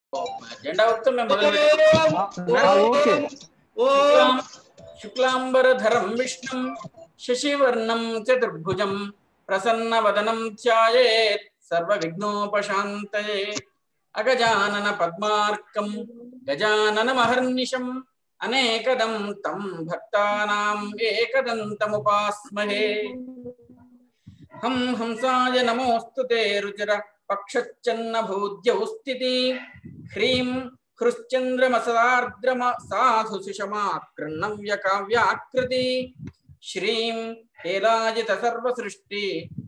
జెండా ఊపుతూ మేము మొదలు పెట్టాం. ఆ, ఓకే శుక్లాం శుక్లాంబరధరం విష్ణుం శశివర్ణం చతుర్భుజం ప్రసన్నవదనం ధ్యాయేత్ సర్వవిఘ్నోపశాంతయే అగజానన పద్మార్కం గజాననమహర్నిశం అనేకదం తం భక్తానాం ఏకదంతముపాస్మహే హం హంసాయ నమోऽस्तु ते రుచిర పక్షచ్చన్న భూద్యౌ స్థితి హ్రీం హృశ్చంద్రమసదార్ద్రమ సాధు సుషమాకృణవ్య కావ్యాకృతి శ్రీం హేలాజిత సర్వసృష్టి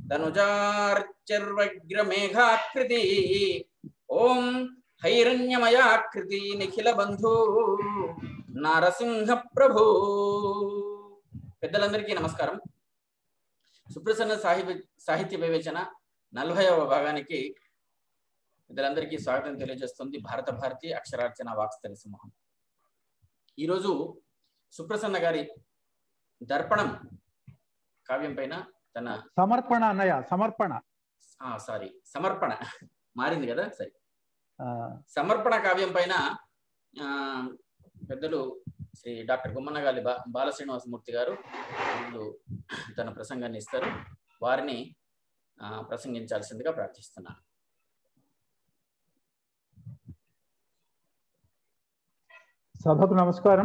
తనుజార్చర్వగ్రమేఘాకృతి ఓం హైరణ్యమయాకృతి నిఖిల బంధు నరసింహ ప్రభు పెద్దలందరికీ నమస్కారం సుప్రసన్న సాహిత్య సాహిత్య వివేచన నలభైవ భాగానికి పెద్దలందరికీ స్వాగతం తెలియజేస్తుంది భారత భారతి అక్షరార్చన వాక్స్తరి సమూహం ఈరోజు సుప్రసన్న గారి దర్పణం కావ్యం పైన తన సమర్పణ అన్నయ్య సమర్పణ సారీ సమర్పణ మారింది కదా సరే ఆ, సమర్పణ కావ్యం పైన ఆ, పెద్దలు శ్రీ డాక్టర్ గుమ్మన్నగాలి బా బాలశ్రీనివాసమూర్తి గారు వీళ్ళు తన ప్రసంగాన్ని ఇస్తారు వారిని ఆ, ప్రసంగించాల్సిందిగా ప్రార్థిస్తున్నాను సభకు నమస్కారం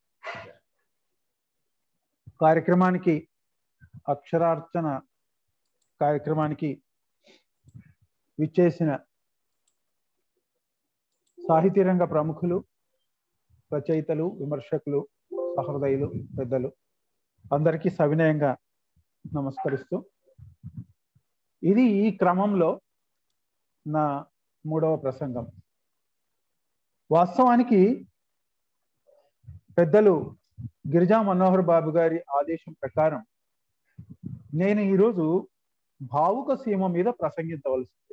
కార్యక్రమానికి అక్షరార్చన కార్యక్రమానికి విచ్చేసిన సాహితీ రంగ ప్రముఖులు రచయితలు విమర్శకులు సహృదయులు పెద్దలు అందరికీ సవినయంగా నమస్కరిస్తూ ఇది ఈ క్రమంలో నా మూడవ ప్రసంగం వాస్తవానికి పెద్దలు గిరిజా మనోహర్ బాబు గారి ఆదేశం ప్రకారం నేను ఈరోజు భావుక సీమ మీద ప్రసంగించవలసింది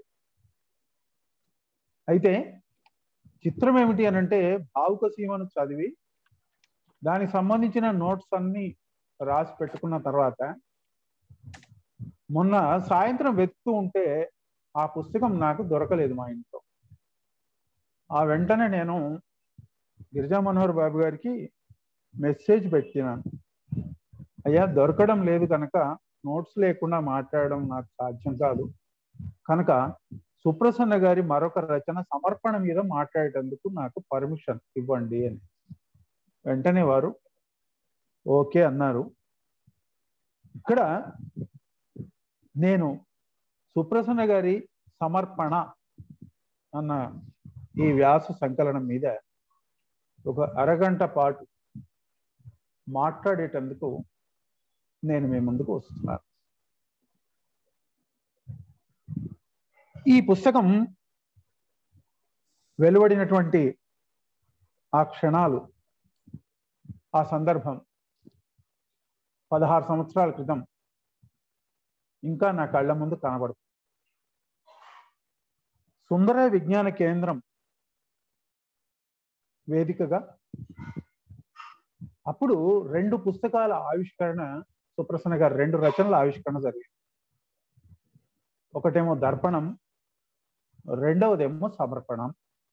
అయితే చిత్రం ఏమిటి అని అంటే భావుక సీమను చదివి దానికి సంబంధించిన నోట్స్ అన్ని రాసి పెట్టుకున్న తర్వాత మొన్న సాయంత్రం వెతుకుతూ ఉంటే ఆ పుస్తకం నాకు దొరకలేదు మా ఇంట్లో ఆ వెంటనే నేను గిరిజా మనోహర్ బాబు గారికి మెసేజ్ పెట్టినాను అయ్యా దొరకడం లేదు కనుక నోట్స్ లేకుండా మాట్లాడడం నాకు సాధ్యం కాదు కనుక సుప్రసన్న గారి మరొక రచన సమర్పణ మీద మాట్లాడేటందుకు నాకు పర్మిషన్ ఇవ్వండి అని వెంటనే వారు ఓకే అన్నారు ఇక్కడ నేను సుప్రసన్న గారి సమర్పణ అన్న ఈ వ్యాస సంకలనం మీద ఒక అరగంట పాటు మాట్లాడేటందుకు నేను మీ ముందుకు వస్తున్నాను ఈ పుస్తకం వెలువడినటువంటి ఆ క్షణాలు ఆ సందర్భం పదహారు సంవత్సరాల క్రితం ఇంకా నా కళ్ళ ముందు కనబడుతుంది సుందర విజ్ఞాన కేంద్రం వేదికగా అప్పుడు రెండు పుస్తకాల ఆవిష్కరణ సుప్రసన్న గారు రెండు రచనల ఆవిష్కరణ జరిగింది ఒకటేమో దర్పణం రెండవదేమో సమర్పణం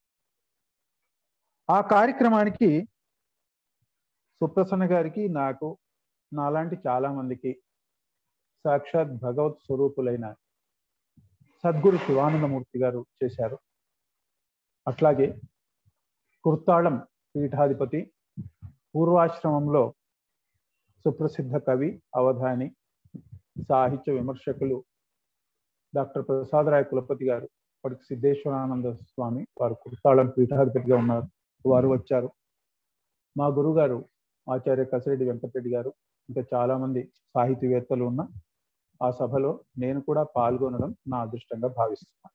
ఆ కార్యక్రమానికి సుప్రసన్న గారికి నాకు నాలాంటి చాలా మందికి సాక్షాత్ భగవత్ స్వరూపులైన సద్గురు శివానందమూర్తి గారు చేశారు అట్లాగే కుర్తాళం పీఠాధిపతి పూర్వాశ్రమంలో సుప్రసిద్ధ కవి అవధాని సాహిత్య విమర్శకులు డాక్టర్ ప్రసాదరాయ కులపతి గారు వారికి సిద్ధేశ్వరానంద స్వామి వారు కుర్తాళం పీఠాధిపతిగా ఉన్నారు వారు వచ్చారు మా గురుగారు ఆచార్య కసిరెడ్డి వెంకటరెడ్డి గారు ఇంకా చాలా మంది సాహితీవేత్తలు ఉన్న ఆ సభలో నేను కూడా పాల్గొనడం నా అదృష్టంగా భావిస్తున్నాను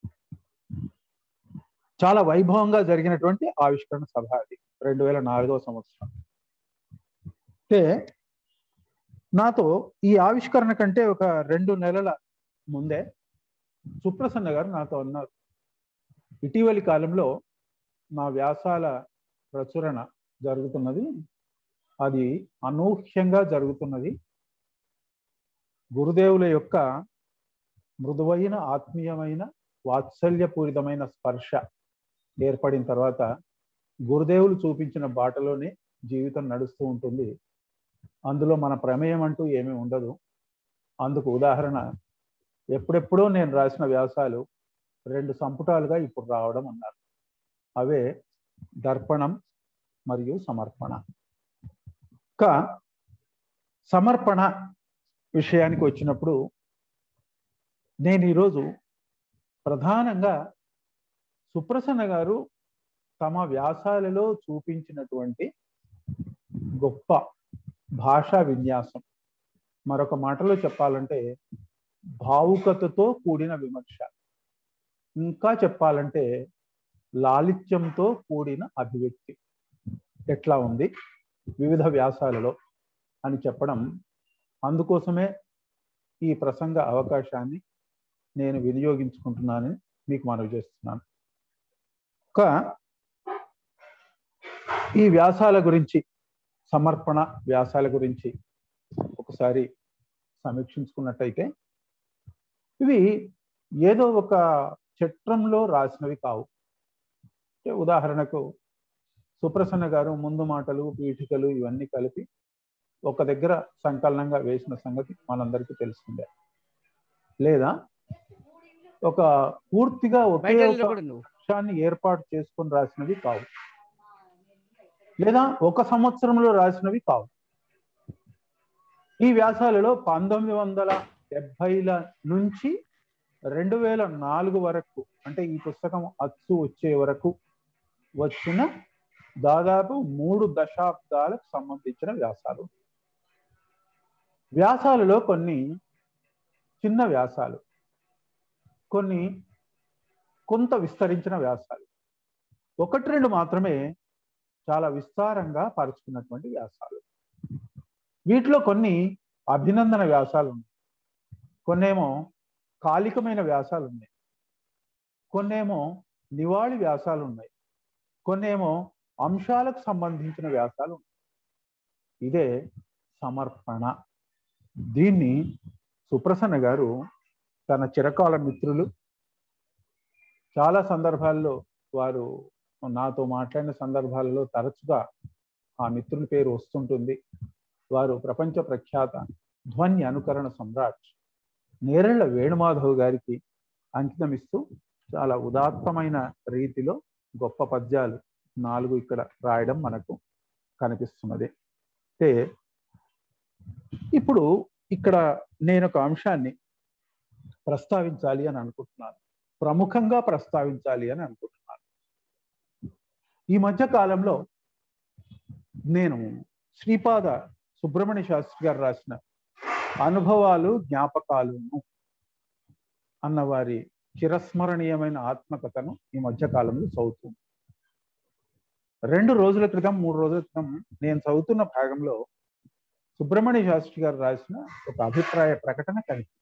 చాలా వైభవంగా జరిగినటువంటి ఆవిష్కరణ సభ అది రెండు వేల నాలుగవ సంవత్సరం అంటే నాతో ఈ ఆవిష్కరణ కంటే ఒక రెండు నెలల ముందే సుప్రసన్న గారు నాతో అన్నారు ఇటీవలి కాలంలో నా వ్యాసాల ప్రచురణ జరుగుతున్నది అది అనూహ్యంగా జరుగుతున్నది గురుదేవుల యొక్క మృదువైన ఆత్మీయమైన వాత్సల్యపూరితమైన స్పర్శ ఏర్పడిన తర్వాత గురుదేవులు చూపించిన బాటలోనే జీవితం నడుస్తూ ఉంటుంది అందులో మన ప్రమేయం అంటూ ఏమీ ఉండదు అందుకు ఉదాహరణ ఎప్పుడెప్పుడో నేను రాసిన వ్యాసాలు రెండు సంపుటాలుగా ఇప్పుడు రావడం అన్నారు అవే దర్పణం మరియు సమర్పణ ఇంకా సమర్పణ విషయానికి వచ్చినప్పుడు నేను ఈరోజు ప్రధానంగా సుప్రసన్న గారు తమ వ్యాసాలలో చూపించినటువంటి గొప్ప భాషా విన్యాసం మరొక మాటలో చెప్పాలంటే భావుకతతో కూడిన విమర్శ ఇంకా చెప్పాలంటే లాలిత్యంతో కూడిన అభివ్యక్తి ఎట్లా ఉంది వివిధ వ్యాసాలలో అని చెప్పడం అందుకోసమే ఈ ప్రసంగ అవకాశాన్ని నేను వినియోగించుకుంటున్నానని మీకు మనవి చేస్తున్నాను ఒక ఈ వ్యాసాల గురించి సమర్పణ వ్యాసాల గురించి ఒకసారి సమీక్షించుకున్నట్టయితే ఇవి ఏదో ఒక చట్రంలో రాసినవి కావు అంటే ఉదాహరణకు సుప్రసన్న గారు ముందు మాటలు పీఠికలు ఇవన్నీ కలిపి ఒక దగ్గర సంకలనంగా వేసిన సంగతి మనందరికీ తెలిసిందే లేదా ఒక పూర్తిగా ఒకే ఒక అంశాన్ని ఏర్పాటు చేసుకొని రాసినవి కావు లేదా ఒక సంవత్సరంలో రాసినవి కావు ఈ వ్యాసాలలో పంతొమ్మిది వందల డెబ్బైల నుంచి రెండు వేల నాలుగు వరకు అంటే ఈ పుస్తకం అచ్చు వచ్చే వరకు వచ్చిన దాదాపు మూడు దశాబ్దాలకు సంబంధించిన వ్యాసాలు వ్యాసాలలో కొన్ని చిన్న వ్యాసాలు కొన్ని కొంత విస్తరించిన వ్యాసాలు ఒకటి రెండు మాత్రమే చాలా విస్తారంగా పరుచుకున్నటువంటి వ్యాసాలు వీటిలో కొన్ని అభినందన వ్యాసాలు ఉన్నాయి కొన్నేమో కాలికమైన వ్యాసాలు ఉన్నాయి కొన్నేమో నివాళి వ్యాసాలు ఉన్నాయి కొన్నేమో అంశాలకు సంబంధించిన వ్యాసాలు ఉన్నాయి ఇదే సమర్పణ దీన్ని సుప్రసన్న గారు తన చిరకాల మిత్రులు చాలా సందర్భాల్లో వారు నాతో మాట్లాడిన సందర్భాలలో తరచుగా ఆ మిత్రుని పేరు వస్తుంటుంది వారు ప్రపంచ ప్రఖ్యాత ధ్వని అనుకరణ సమ్రాట్ నేరెళ్ల వేణుమాధవ్ గారికి అంకితమిస్తూ చాలా ఉదాత్తమైన రీతిలో గొప్ప పద్యాలు నాలుగు ఇక్కడ రాయడం మనకు కనిపిస్తున్నది అంటే ఇప్పుడు ఇక్కడ నేను ఒక అంశాన్ని ప్రస్తావించాలి అని అనుకుంటున్నాను ప్రముఖంగా ప్రస్తావించాలి అని అనుకుంటున్నాను ఈ మధ్య కాలంలో నేను శ్రీపాద సుబ్రహ్మణ్య శాస్త్రి గారు రాసిన అనుభవాలు జ్ఞాపకాలును అన్న వారి చిరస్మరణీయమైన ఆత్మకథను ఈ మధ్య కాలంలో చదువుతుంది రెండు రోజుల క్రితం మూడు రోజుల క్రితం నేను చదువుతున్న భాగంలో సుబ్రహ్మణ్య శాస్త్రి గారు రాసిన ఒక అభిప్రాయ ప్రకటన కనిపించింది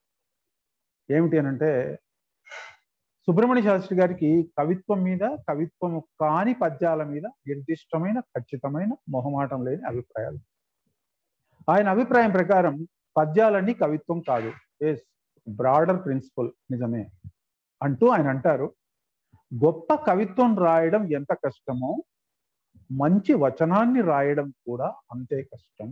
ఏమిటి అనంటే సుబ్రహ్మణ్య శాస్త్రి గారికి కవిత్వం మీద కవిత్వం కాని పద్యాల మీద నిర్దిష్టమైన ఖచ్చితమైన మొహమాటం లేని అభిప్రాయాలు ఆయన అభిప్రాయం ప్రకారం పద్యాలన్నీ కవిత్వం కాదు ఎస్ బ్రాడర్ ప్రిన్సిపల్ నిజమే అంటూ ఆయన అంటారు గొప్ప కవిత్వం రాయడం ఎంత కష్టమో మంచి వచనాన్ని రాయడం కూడా అంతే కష్టం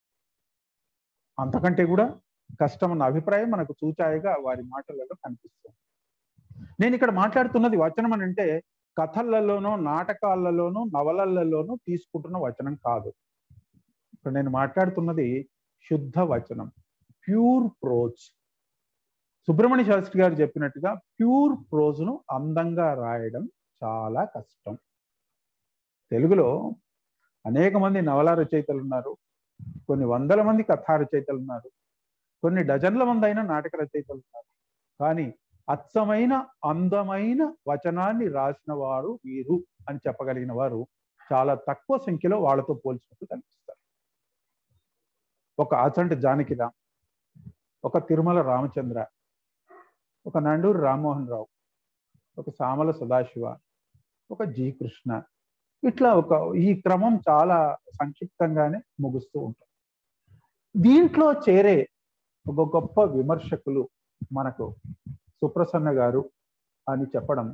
అంతకంటే కూడా కష్టం అన్న అభిప్రాయం మనకు చూచాయిగా వారి మాటలలో కనిపిస్తుంది నేను ఇక్కడ మాట్లాడుతున్నది వచనం అని అంటే కథలలోనూ నాటకాలలోనూ నవలలలోనూ తీసుకుంటున్న వచనం కాదు ఇక్కడ నేను మాట్లాడుతున్నది శుద్ధ వచనం ప్యూర్ ప్రోజ్ సుబ్రహ్మణ్య శాస్త్రి గారు చెప్పినట్టుగా ప్యూర్ ప్రోజ్ను అందంగా రాయడం చాలా కష్టం తెలుగులో అనేక మంది నవల రచయితలు ఉన్నారు కొన్ని వందల మంది కథా రచయితలు ఉన్నారు కొన్ని డజన్ల మంది అయిన నాటక రచయితలు ఉన్నారు కానీ అచ్చమైన అందమైన వచనాన్ని రాసిన వారు వీరు అని చెప్పగలిగిన వారు చాలా తక్కువ సంఖ్యలో వాళ్ళతో పోల్చినట్టు కనిపిస్తారు ఒక ఆచంట జానకిరామ్ ఒక తిరుమల రామచంద్ర ఒక నండూరు రామ్మోహన్ రావు ఒక సామల సదాశివ ఒక జి కృష్ణ ఇట్లా ఒక ఈ క్రమం చాలా సంక్షిప్తంగానే ముగుస్తూ ఉంటుంది దీంట్లో చేరే ఒక గొప్ప విమర్శకులు మనకు సుప్రసన్న గారు అని చెప్పడం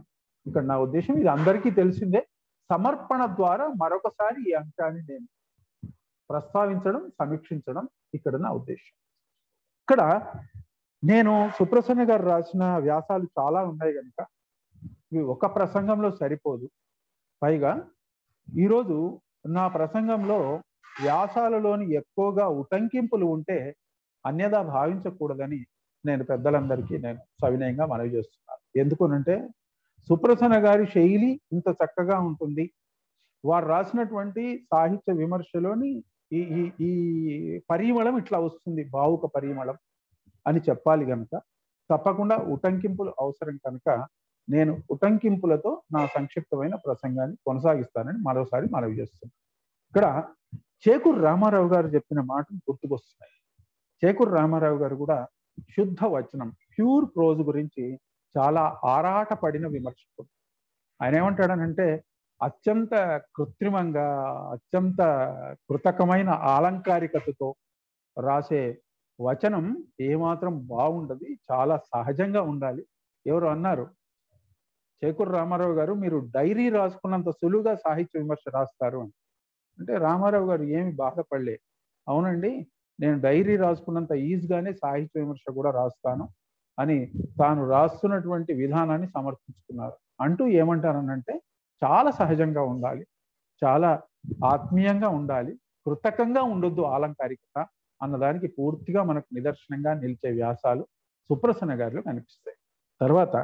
ఇక్కడ నా ఉద్దేశం ఇది అందరికీ తెలిసిందే సమర్పణ ద్వారా మరొకసారి ఈ అంశాన్ని నేను ప్రస్తావించడం సమీక్షించడం ఇక్కడ నా ఉద్దేశం ఇక్కడ నేను సుప్రసన్న గారు రాసిన వ్యాసాలు చాలా ఉన్నాయి కనుక ఇవి ఒక ప్రసంగంలో సరిపోదు పైగా ఈరోజు నా ప్రసంగంలో వ్యాసాలలోని ఎక్కువగా ఉటంకింపులు ఉంటే అన్యదా భావించకూడదని నేను పెద్దలందరికీ నేను సవినయంగా మనవి చేస్తున్నాను ఎందుకునంటే సుప్రసన్న గారి శైలి ఇంత చక్కగా ఉంటుంది వారు రాసినటువంటి సాహిత్య విమర్శలోని ఈ ఈ ఈ పరిమళం ఇట్లా వస్తుంది భావుక పరిమళం అని చెప్పాలి కనుక తప్పకుండా ఉటంకింపులు అవసరం కనుక నేను ఉటంకింపులతో నా సంక్షిప్తమైన ప్రసంగాన్ని కొనసాగిస్తానని మరోసారి మనవి చేస్తున్నాను ఇక్కడ చేకూరు రామారావు గారు చెప్పిన మాటలు గుర్తుకొస్తున్నాయి చేకూరు రామారావు గారు కూడా శుద్ధ వచనం ప్యూర్ ప్రోజ్ గురించి చాలా ఆరాటపడిన విమర్శకుడు ఆయన ఏమంటాడనంటే అత్యంత కృత్రిమంగా అత్యంత కృతకమైన ఆలంకారికతతో రాసే వచనం ఏమాత్రం బాగుండదు చాలా సహజంగా ఉండాలి ఎవరు అన్నారు చేకూరు రామారావు గారు మీరు డైరీ రాసుకున్నంత సులువుగా సాహిత్య విమర్శ రాస్తారు అని అంటే రామారావు గారు ఏమి బాధపడలే అవునండి నేను డైరీ రాసుకున్నంత ఈజీగానే సాహిత్య విమర్శ కూడా రాస్తాను అని తాను రాస్తున్నటువంటి విధానాన్ని సమర్థించుకున్నారు అంటూ ఏమంటారనంటే చాలా సహజంగా ఉండాలి చాలా ఆత్మీయంగా ఉండాలి కృతకంగా ఉండొద్దు ఆలంకారికత అన్నదానికి పూర్తిగా మనకు నిదర్శనంగా నిలిచే వ్యాసాలు సుప్రసన్న గారిలో కనిపిస్తాయి తర్వాత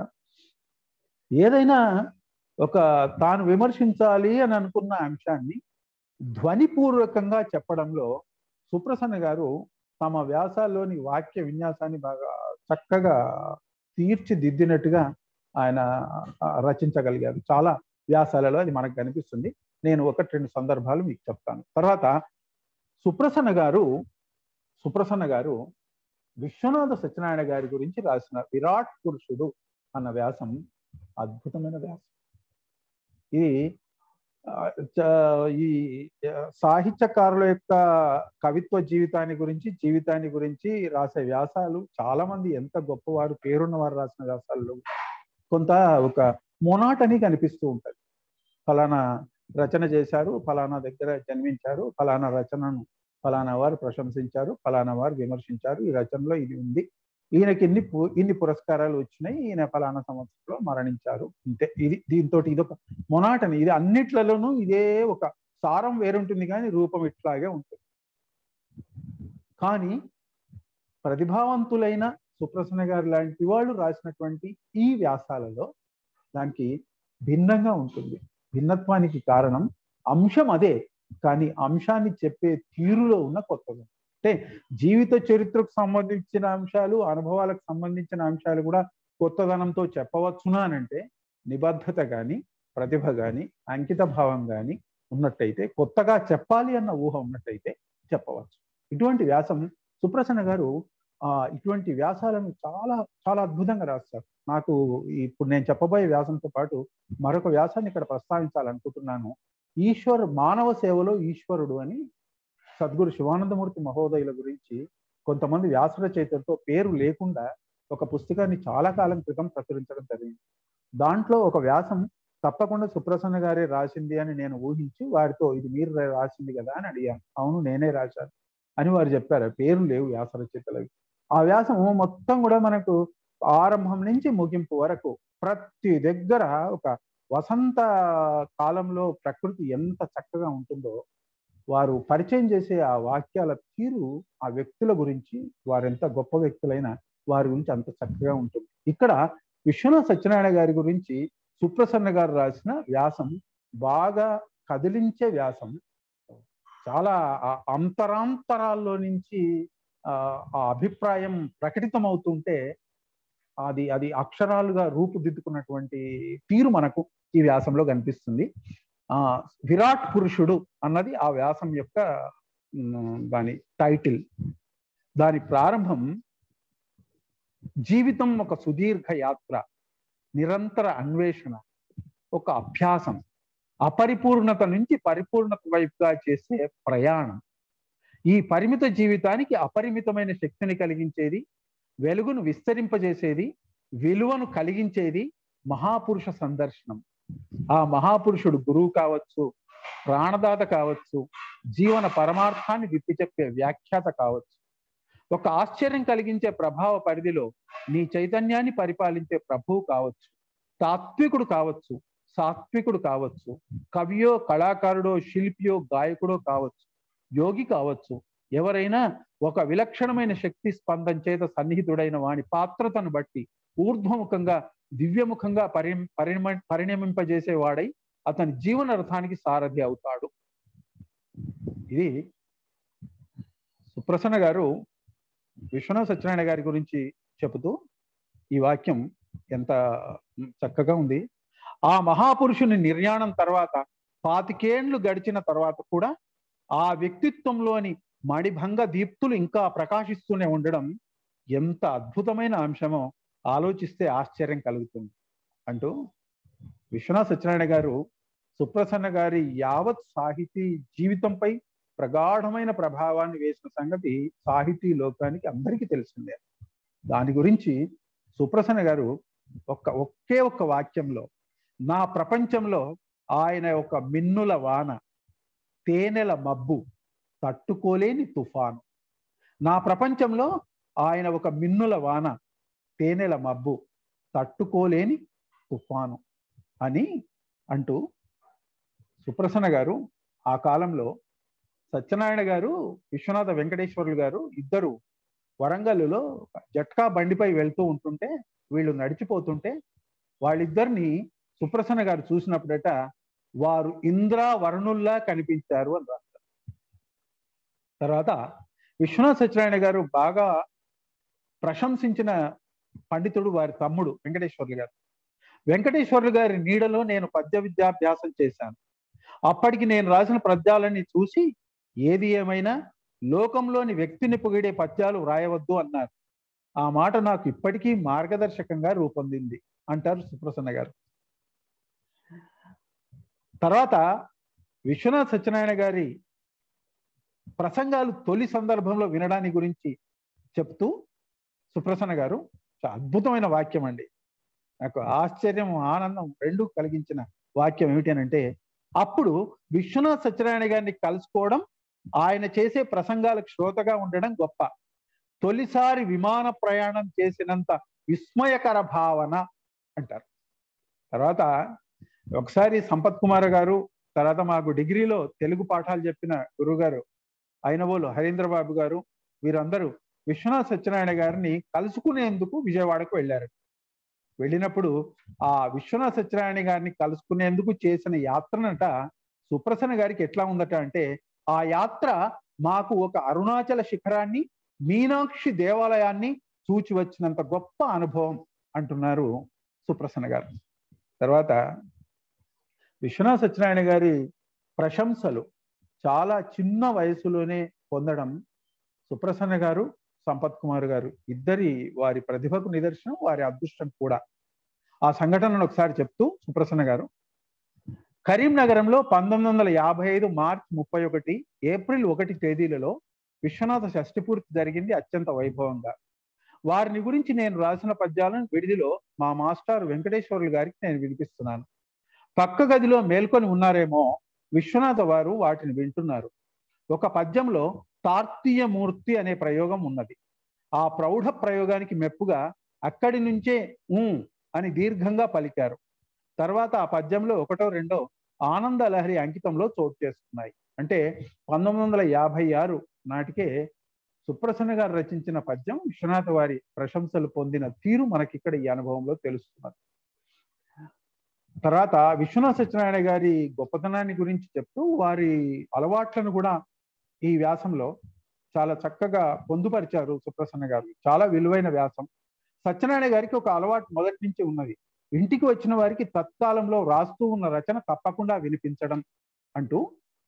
ఏదైనా ఒక తాను విమర్శించాలి అని అనుకున్న అంశాన్ని ధ్వనిపూర్వకంగా చెప్పడంలో సుప్రసన్న గారు తమ వ్యాసాల్లోని వాక్య విన్యాసాన్ని బాగా చక్కగా తీర్చిదిద్దినట్టుగా ఆయన రచించగలిగారు చాలా వ్యాసాలలో అది మనకు కనిపిస్తుంది నేను ఒకటి రెండు సందర్భాలు మీకు చెప్తాను తర్వాత సుప్రసన్న గారు సుప్రసన్న గారు విశ్వనాథ సత్యనారాయణ గారి గురించి రాసిన విరాట్ పురుషుడు అన్న వ్యాసం అద్భుతమైన వ్యాసం ఇది ఈ సాహిత్యకారుల యొక్క కవిత్వ జీవితాన్ని గురించి జీవితాన్ని గురించి రాసే వ్యాసాలు చాలా మంది ఎంత గొప్పవారు పేరున్న వారు రాసిన వ్యాసాల్లో కొంత ఒక మొనాటని కనిపిస్తూ ఉంటుంది ఫలానా రచన చేశారు ఫలానా దగ్గర జన్మించారు ఫలానా రచనను ఫలానా వారు ప్రశంసించారు ఫలానా వారు విమర్శించారు ఈ రచనలో ఇది ఉంది ఈయనకి ఇన్ని ఇన్ని పురస్కారాలు వచ్చినాయి ఈయన ఫలానా సంవత్సరంలో మరణించారు ఇంతే ఇది దీంతో ఇది ఒక మొనాటని ఇది అన్నిట్లలోనూ ఇదే ఒక సారం వేరుంటుంది కానీ రూపం ఇట్లాగే ఉంటుంది కానీ ప్రతిభావంతులైన సుప్రసన్న గారు లాంటి వాళ్ళు రాసినటువంటి ఈ వ్యాసాలలో దానికి భిన్నంగా ఉంటుంది భిన్నత్వానికి కారణం అంశం అదే కానీ అంశాన్ని చెప్పే తీరులో ఉన్న కొత్తగా అంటే జీవిత చరిత్రకు సంబంధించిన అంశాలు అనుభవాలకు సంబంధించిన అంశాలు కూడా కొత్తదనంతో చెప్పవచ్చునా అంటే నిబద్ధత కానీ ప్రతిభ కానీ అంకిత భావం కానీ ఉన్నట్టయితే కొత్తగా చెప్పాలి అన్న ఊహ ఉన్నట్టయితే చెప్పవచ్చు ఇటువంటి వ్యాసం సుప్రసన్న గారు ఆ ఇటువంటి వ్యాసాలను చాలా చాలా అద్భుతంగా రాస్తారు నాకు ఇప్పుడు నేను చెప్పబోయే వ్యాసంతో పాటు మరొక వ్యాసాన్ని ఇక్కడ ప్రస్తావించాలనుకుంటున్నాను ఈశ్వర్ మానవ సేవలో ఈశ్వరుడు అని సద్గురు శివానందమూర్తి మహోదయుల గురించి కొంతమంది వ్యాస రచయితలతో పేరు లేకుండా ఒక పుస్తకాన్ని చాలా కాలం క్రితం ప్రచురించడం జరిగింది దాంట్లో ఒక వ్యాసం తప్పకుండా సుప్రసన్న గారే రాసింది అని నేను ఊహించి వారితో ఇది మీరు రాసింది కదా అని అడిగాను అవును నేనే రాశాను అని వారు చెప్పారు పేరు లేవు వ్యాస రచయితలవి ఆ వ్యాసం మొత్తం కూడా మనకు ఆరంభం నుంచి ముగింపు వరకు ప్రతి దగ్గర ఒక వసంత కాలంలో ప్రకృతి ఎంత చక్కగా ఉంటుందో వారు పరిచయం చేసే ఆ వాక్యాల తీరు ఆ వ్యక్తుల గురించి వారు ఎంత గొప్ప వ్యక్తులైనా వారి గురించి అంత చక్కగా ఉంటుంది ఇక్కడ విశ్వనాథ్ సత్యనారాయణ గారి గురించి సుప్రసన్న గారు రాసిన వ్యాసం బాగా కదిలించే వ్యాసం చాలా అంతరాంతరాల్లో నుంచి ఆ అభిప్రాయం ప్రకటితం అవుతుంటే అది అది అక్షరాలుగా రూపుదిద్దుకున్నటువంటి తీరు మనకు ఈ వ్యాసంలో కనిపిస్తుంది ఆ విరాట్ పురుషుడు అన్నది ఆ వ్యాసం యొక్క దాని టైటిల్ దాని ప్రారంభం జీవితం ఒక సుదీర్ఘ యాత్ర నిరంతర అన్వేషణ ఒక అభ్యాసం అపరిపూర్ణత నుంచి పరిపూర్ణత వైపుగా చేసే ప్రయాణం ఈ పరిమిత జీవితానికి అపరిమితమైన శక్తిని కలిగించేది వెలుగును విస్తరింపజేసేది విలువను కలిగించేది మహాపురుష సందర్శనం ఆ మహాపురుషుడు గురువు కావచ్చు ప్రాణదాత కావచ్చు జీవన పరమార్థాన్ని విప్పి చెప్పే వ్యాఖ్యాత కావచ్చు ఒక ఆశ్చర్యం కలిగించే ప్రభావ పరిధిలో నీ చైతన్యాన్ని పరిపాలించే ప్రభువు కావచ్చు తాత్వికుడు కావచ్చు సాత్వికుడు కావచ్చు కవియో కళాకారుడో శిల్పియో గాయకుడో కావచ్చు యోగి కావచ్చు ఎవరైనా ఒక విలక్షణమైన శక్తి స్పందన చేత సన్నిహితుడైన వాని పాత్రతను బట్టి ఊర్ధ్వముఖంగా దివ్యముఖంగా పరి పరిణమ పరిణమింపజేసేవాడై అతని జీవన రథానికి సారథి అవుతాడు ఇది సుప్రసన్న గారు విశ్వనాథ సత్యనారాయణ గారి గురించి చెబుతూ ఈ వాక్యం ఎంత చక్కగా ఉంది ఆ మహాపురుషుని నిర్యాణం తర్వాత పాతికేండ్లు గడిచిన తర్వాత కూడా ఆ వ్యక్తిత్వంలోని మణిభంగ దీప్తులు ఇంకా ప్రకాశిస్తూనే ఉండడం ఎంత అద్భుతమైన అంశమో ఆలోచిస్తే ఆశ్చర్యం కలుగుతుంది అంటూ విశ్వనాథ సత్యనారాయణ గారు సుప్రసన్న గారి యావత్ సాహితీ జీవితంపై ప్రగాఢమైన ప్రభావాన్ని వేసిన సంగతి సాహితీ లోకానికి అందరికీ తెలిసిందే దాని గురించి సుప్రసన్న గారు ఒక్క ఒకే ఒక్క వాక్యంలో నా ప్రపంచంలో ఆయన ఒక మిన్నుల వాన తేనెల మబ్బు తట్టుకోలేని తుఫాను నా ప్రపంచంలో ఆయన ఒక మిన్నుల వాన తేనెల మబ్బు తట్టుకోలేని తుఫాను అని అంటూ సుప్రసన్న గారు ఆ కాలంలో సత్యనారాయణ గారు విశ్వనాథ వెంకటేశ్వర్లు గారు ఇద్దరు వరంగల్లో జట్కా బండిపై వెళ్తూ ఉంటుంటే వీళ్ళు నడిచిపోతుంటే వాళ్ళిద్దరిని సుప్రసన్న గారు చూసినప్పుడట వారు ఇంద్ర వరుణుల్లా కనిపించారు అని రాస్తారు తర్వాత విశ్వనాథ్ సత్యనారాయణ గారు బాగా ప్రశంసించిన పండితుడు వారి తమ్ముడు వెంకటేశ్వర్లు గారు వెంకటేశ్వర్లు గారి నీడలో నేను పద్య విద్యాభ్యాసం చేశాను అప్పటికి నేను రాసిన పద్యాలని చూసి ఏది ఏమైనా లోకంలోని వ్యక్తిని పొగిడే పద్యాలు వ్రాయవద్దు అన్నారు ఆ మాట నాకు ఇప్పటికీ మార్గదర్శకంగా రూపొందింది అంటారు సుప్రసన్న గారు తర్వాత విశ్వనాథ్ సత్యనారాయణ గారి ప్రసంగాలు తొలి సందర్భంలో వినడాన్ని గురించి చెప్తూ సుప్రసన్న గారు అద్భుతమైన వాక్యం అండి నాకు ఆశ్చర్యం ఆనందం రెండు కలిగించిన వాక్యం ఏమిటి అంటే అప్పుడు విశ్వనాథ్ సత్యనారాయణ గారిని కలుసుకోవడం ఆయన చేసే ప్రసంగాలకు శ్రోతగా ఉండడం గొప్ప తొలిసారి విమాన ప్రయాణం చేసినంత విస్మయకర భావన అంటారు తర్వాత ఒకసారి సంపత్ కుమార్ గారు తర్వాత మాకు డిగ్రీలో తెలుగు పాఠాలు చెప్పిన గురుగారు అయినవోలు హరీంద్రబాబు గారు వీరందరూ విశ్వనాథ్ సత్యనారాయణ గారిని కలుసుకునేందుకు విజయవాడకు వెళ్ళారు వెళ్ళినప్పుడు ఆ విశ్వనాథ్ సత్యనారాయణ గారిని కలుసుకునేందుకు చేసిన యాత్రనట సుప్రసన్న గారికి ఎట్లా ఉందట అంటే ఆ యాత్ర మాకు ఒక అరుణాచల శిఖరాన్ని మీనాక్షి దేవాలయాన్ని చూచి వచ్చినంత గొప్ప అనుభవం అంటున్నారు సుప్రసన్న గారు తర్వాత విశ్వనాథ సత్యనారాయణ గారి ప్రశంసలు చాలా చిన్న వయసులోనే పొందడం సుప్రసన్న గారు సంపత్ కుమార్ గారు ఇద్దరి వారి ప్రతిభకు నిదర్శనం వారి అదృష్టం కూడా ఆ సంఘటనను ఒకసారి చెప్తూ సుప్రసన్న గారు కరీంనగరంలో పంతొమ్మిది వందల యాభై ఐదు మార్చ్ ముప్పై ఒకటి ఏప్రిల్ ఒకటి తేదీలలో విశ్వనాథ షష్ఠి పూర్తి జరిగింది అత్యంత వైభవంగా వారిని గురించి నేను రాసిన పద్యాలను విడిదిలో మా మాస్టర్ వెంకటేశ్వర్లు గారికి నేను వినిపిస్తున్నాను పక్క గదిలో మేల్కొని ఉన్నారేమో విశ్వనాథ వారు వాటిని వింటున్నారు ఒక పద్యంలో తార్తీయ మూర్తి అనే ప్రయోగం ఉన్నది ఆ ప్రౌఢ ప్రయోగానికి మెప్పుగా అక్కడి నుంచే ఊ అని దీర్ఘంగా పలికారు తర్వాత ఆ పద్యంలో ఒకటో రెండో ఆనంద లహరి అంకితంలో చోటు చేసుకున్నాయి అంటే పంతొమ్మిది వందల యాభై ఆరు నాటికే సుప్రసన్న గారు రచించిన పద్యం విశ్వనాథ వారి ప్రశంసలు పొందిన తీరు మనకి ఇక్కడ ఈ అనుభవంలో తెలుస్తున్నది తర్వాత విశ్వనాథ సత్యనారాయణ గారి గొప్పతనాన్ని గురించి చెప్తూ వారి అలవాట్లను కూడా ఈ వ్యాసంలో చాలా చక్కగా పొందుపరిచారు సుప్రసన్న గారు చాలా విలువైన వ్యాసం సత్యనారాయణ గారికి ఒక అలవాటు మొదటి నుంచి ఉన్నది ఇంటికి వచ్చిన వారికి తత్కాలంలో రాస్తూ ఉన్న రచన తప్పకుండా వినిపించడం అంటూ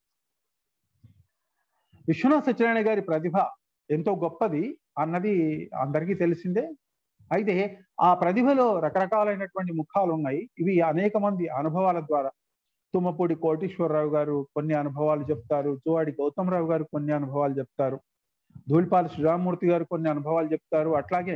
విశ్వనాథ సత్యనారాయణ గారి ప్రతిభ ఎంతో గొప్పది అన్నది అందరికీ తెలిసిందే అయితే ఆ ప్రతిభలో రకరకాలైనటువంటి ముఖాలు ఉన్నాయి ఇవి అనేక మంది అనుభవాల ద్వారా తుమ్మపూడి కోటేశ్వరరావు గారు కొన్ని అనుభవాలు చెప్తారు జోవాడి గౌతమరావు గారు కొన్ని అనుభవాలు చెప్తారు ధూళిపాల శ్రీరామూర్తి గారు కొన్ని అనుభవాలు చెప్తారు అట్లాగే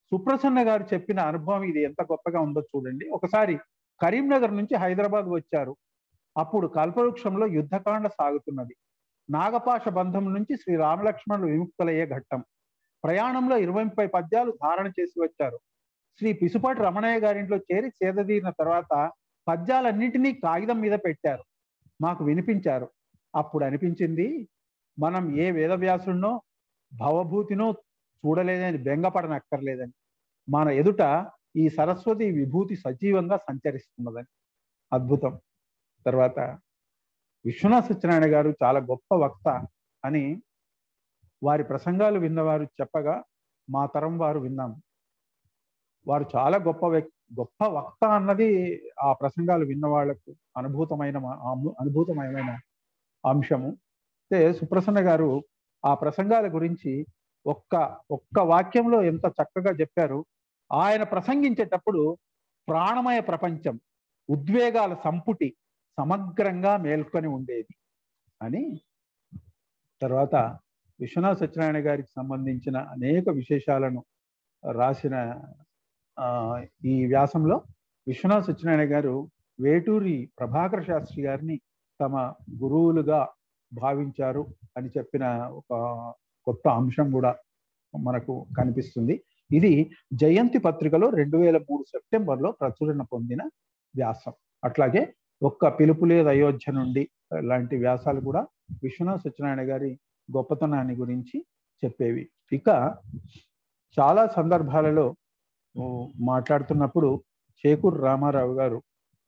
సుప్రసన్న గారు చెప్పిన అనుభవం ఇది ఎంత గొప్పగా ఉందో చూడండి ఒకసారి కరీంనగర్ నుంచి హైదరాబాద్ వచ్చారు అప్పుడు కల్పవృక్షంలో యుద్ధకాండ సాగుతున్నది నాగపాష బంధం నుంచి శ్రీ రామలక్ష్మణులు విముక్తులయ్యే ఘట్టం ప్రయాణంలో ఇరవై ముప్పై పద్యాలు ధారణ చేసి వచ్చారు శ్రీ పిసుపాటి రమణయ్య గారింట్లో చేరి సేదతీరిన తర్వాత పద్యాలన్నింటినీ కాగితం మీద పెట్టారు మాకు వినిపించారు అప్పుడు అనిపించింది మనం ఏ వేదవ్యాసుడినో భవభూతినో చూడలేదని బెంగపడనక్కర్లేదని మన ఎదుట ఈ సరస్వతి విభూతి సజీవంగా సంచరిస్తున్నదని అద్భుతం తర్వాత విశ్వనాథ సత్యనారాయణ గారు చాలా గొప్ప వక్త అని వారి ప్రసంగాలు విన్నవారు చెప్పగా మా తరం వారు విన్నాము వారు చాలా గొప్ప వ్యక్ గొప్ప వక్త అన్నది ఆ ప్రసంగాలు విన్న వాళ్లకు అనుభూతమైన అనుభూతమైన అంశము అయితే సుప్రసన్న గారు ఆ ప్రసంగాల గురించి ఒక్క ఒక్క వాక్యంలో ఎంత చక్కగా చెప్పారు ఆయన ప్రసంగించేటప్పుడు ప్రాణమయ ప్రపంచం ఉద్వేగాల సంపుటి సమగ్రంగా మేల్కొని ఉండేది అని తర్వాత విశ్వనాథ సత్యనారాయణ గారికి సంబంధించిన అనేక విశేషాలను రాసిన ఈ వ్యాసంలో విశ్వనాథ సత్యనారాయణ గారు వేటూరి ప్రభాకర శాస్త్రి గారిని తమ గురువులుగా భావించారు అని చెప్పిన ఒక కొత్త అంశం కూడా మనకు కనిపిస్తుంది ఇది జయంతి పత్రికలో రెండు వేల మూడు సెప్టెంబర్లో ప్రచురణ పొందిన వ్యాసం అట్లాగే ఒక్క పిలుపు లేదు అయోధ్య నుండి లాంటి వ్యాసాలు కూడా విశ్వనాథ సత్యనారాయణ గారి గొప్పతనాన్ని గురించి చెప్పేవి ఇక చాలా సందర్భాలలో మాట్లాడుతున్నప్పుడు చేకూరు రామారావు గారు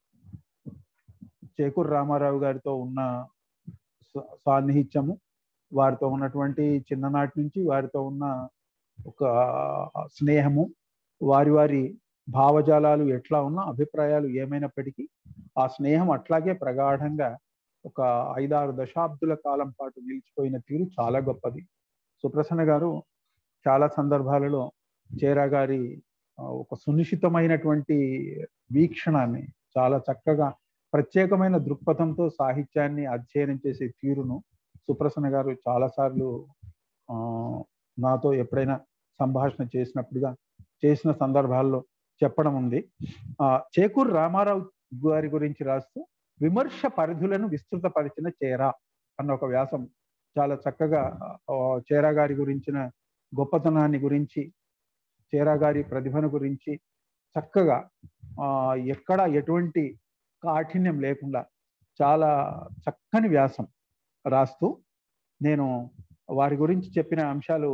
చేకూరు రామారావు గారితో ఉన్న సాన్నిహిత్యము వారితో ఉన్నటువంటి చిన్ననాటి నుంచి వారితో ఉన్న ఒక స్నేహము వారి వారి భావజాలాలు ఎట్లా ఉన్నా అభిప్రాయాలు ఏమైనప్పటికీ ఆ స్నేహం అట్లాగే ప్రగాఢంగా ఒక ఐదారు దశాబ్దుల కాలం పాటు నిలిచిపోయిన తీరు చాలా గొప్పది సుప్రసన్న గారు చాలా సందర్భాలలో చేరా గారి ఒక సునిశ్చితమైనటువంటి వీక్షణాన్ని చాలా చక్కగా ప్రత్యేకమైన దృక్పథంతో సాహిత్యాన్ని అధ్యయనం చేసే తీరును సుప్రసన్న గారు చాలాసార్లు నాతో ఎప్పుడైనా సంభాషణ చేసినప్పుడుగా చేసిన సందర్భాల్లో చెప్పడం ఉంది ఆ చేకూరు రామారావు గారి గురించి రాస్తూ విమర్శ పరిధులను విస్తృతపరిచిన చేరా అన్న ఒక వ్యాసం చాలా చక్కగా చేరా గారి గురించిన గొప్పతనాన్ని గురించి చేరా గారి ప్రతిభను గురించి చక్కగా ఎక్కడ ఎటువంటి కాఠిన్యం లేకుండా చాలా చక్కని వ్యాసం రాస్తూ నేను వారి గురించి చెప్పిన అంశాలు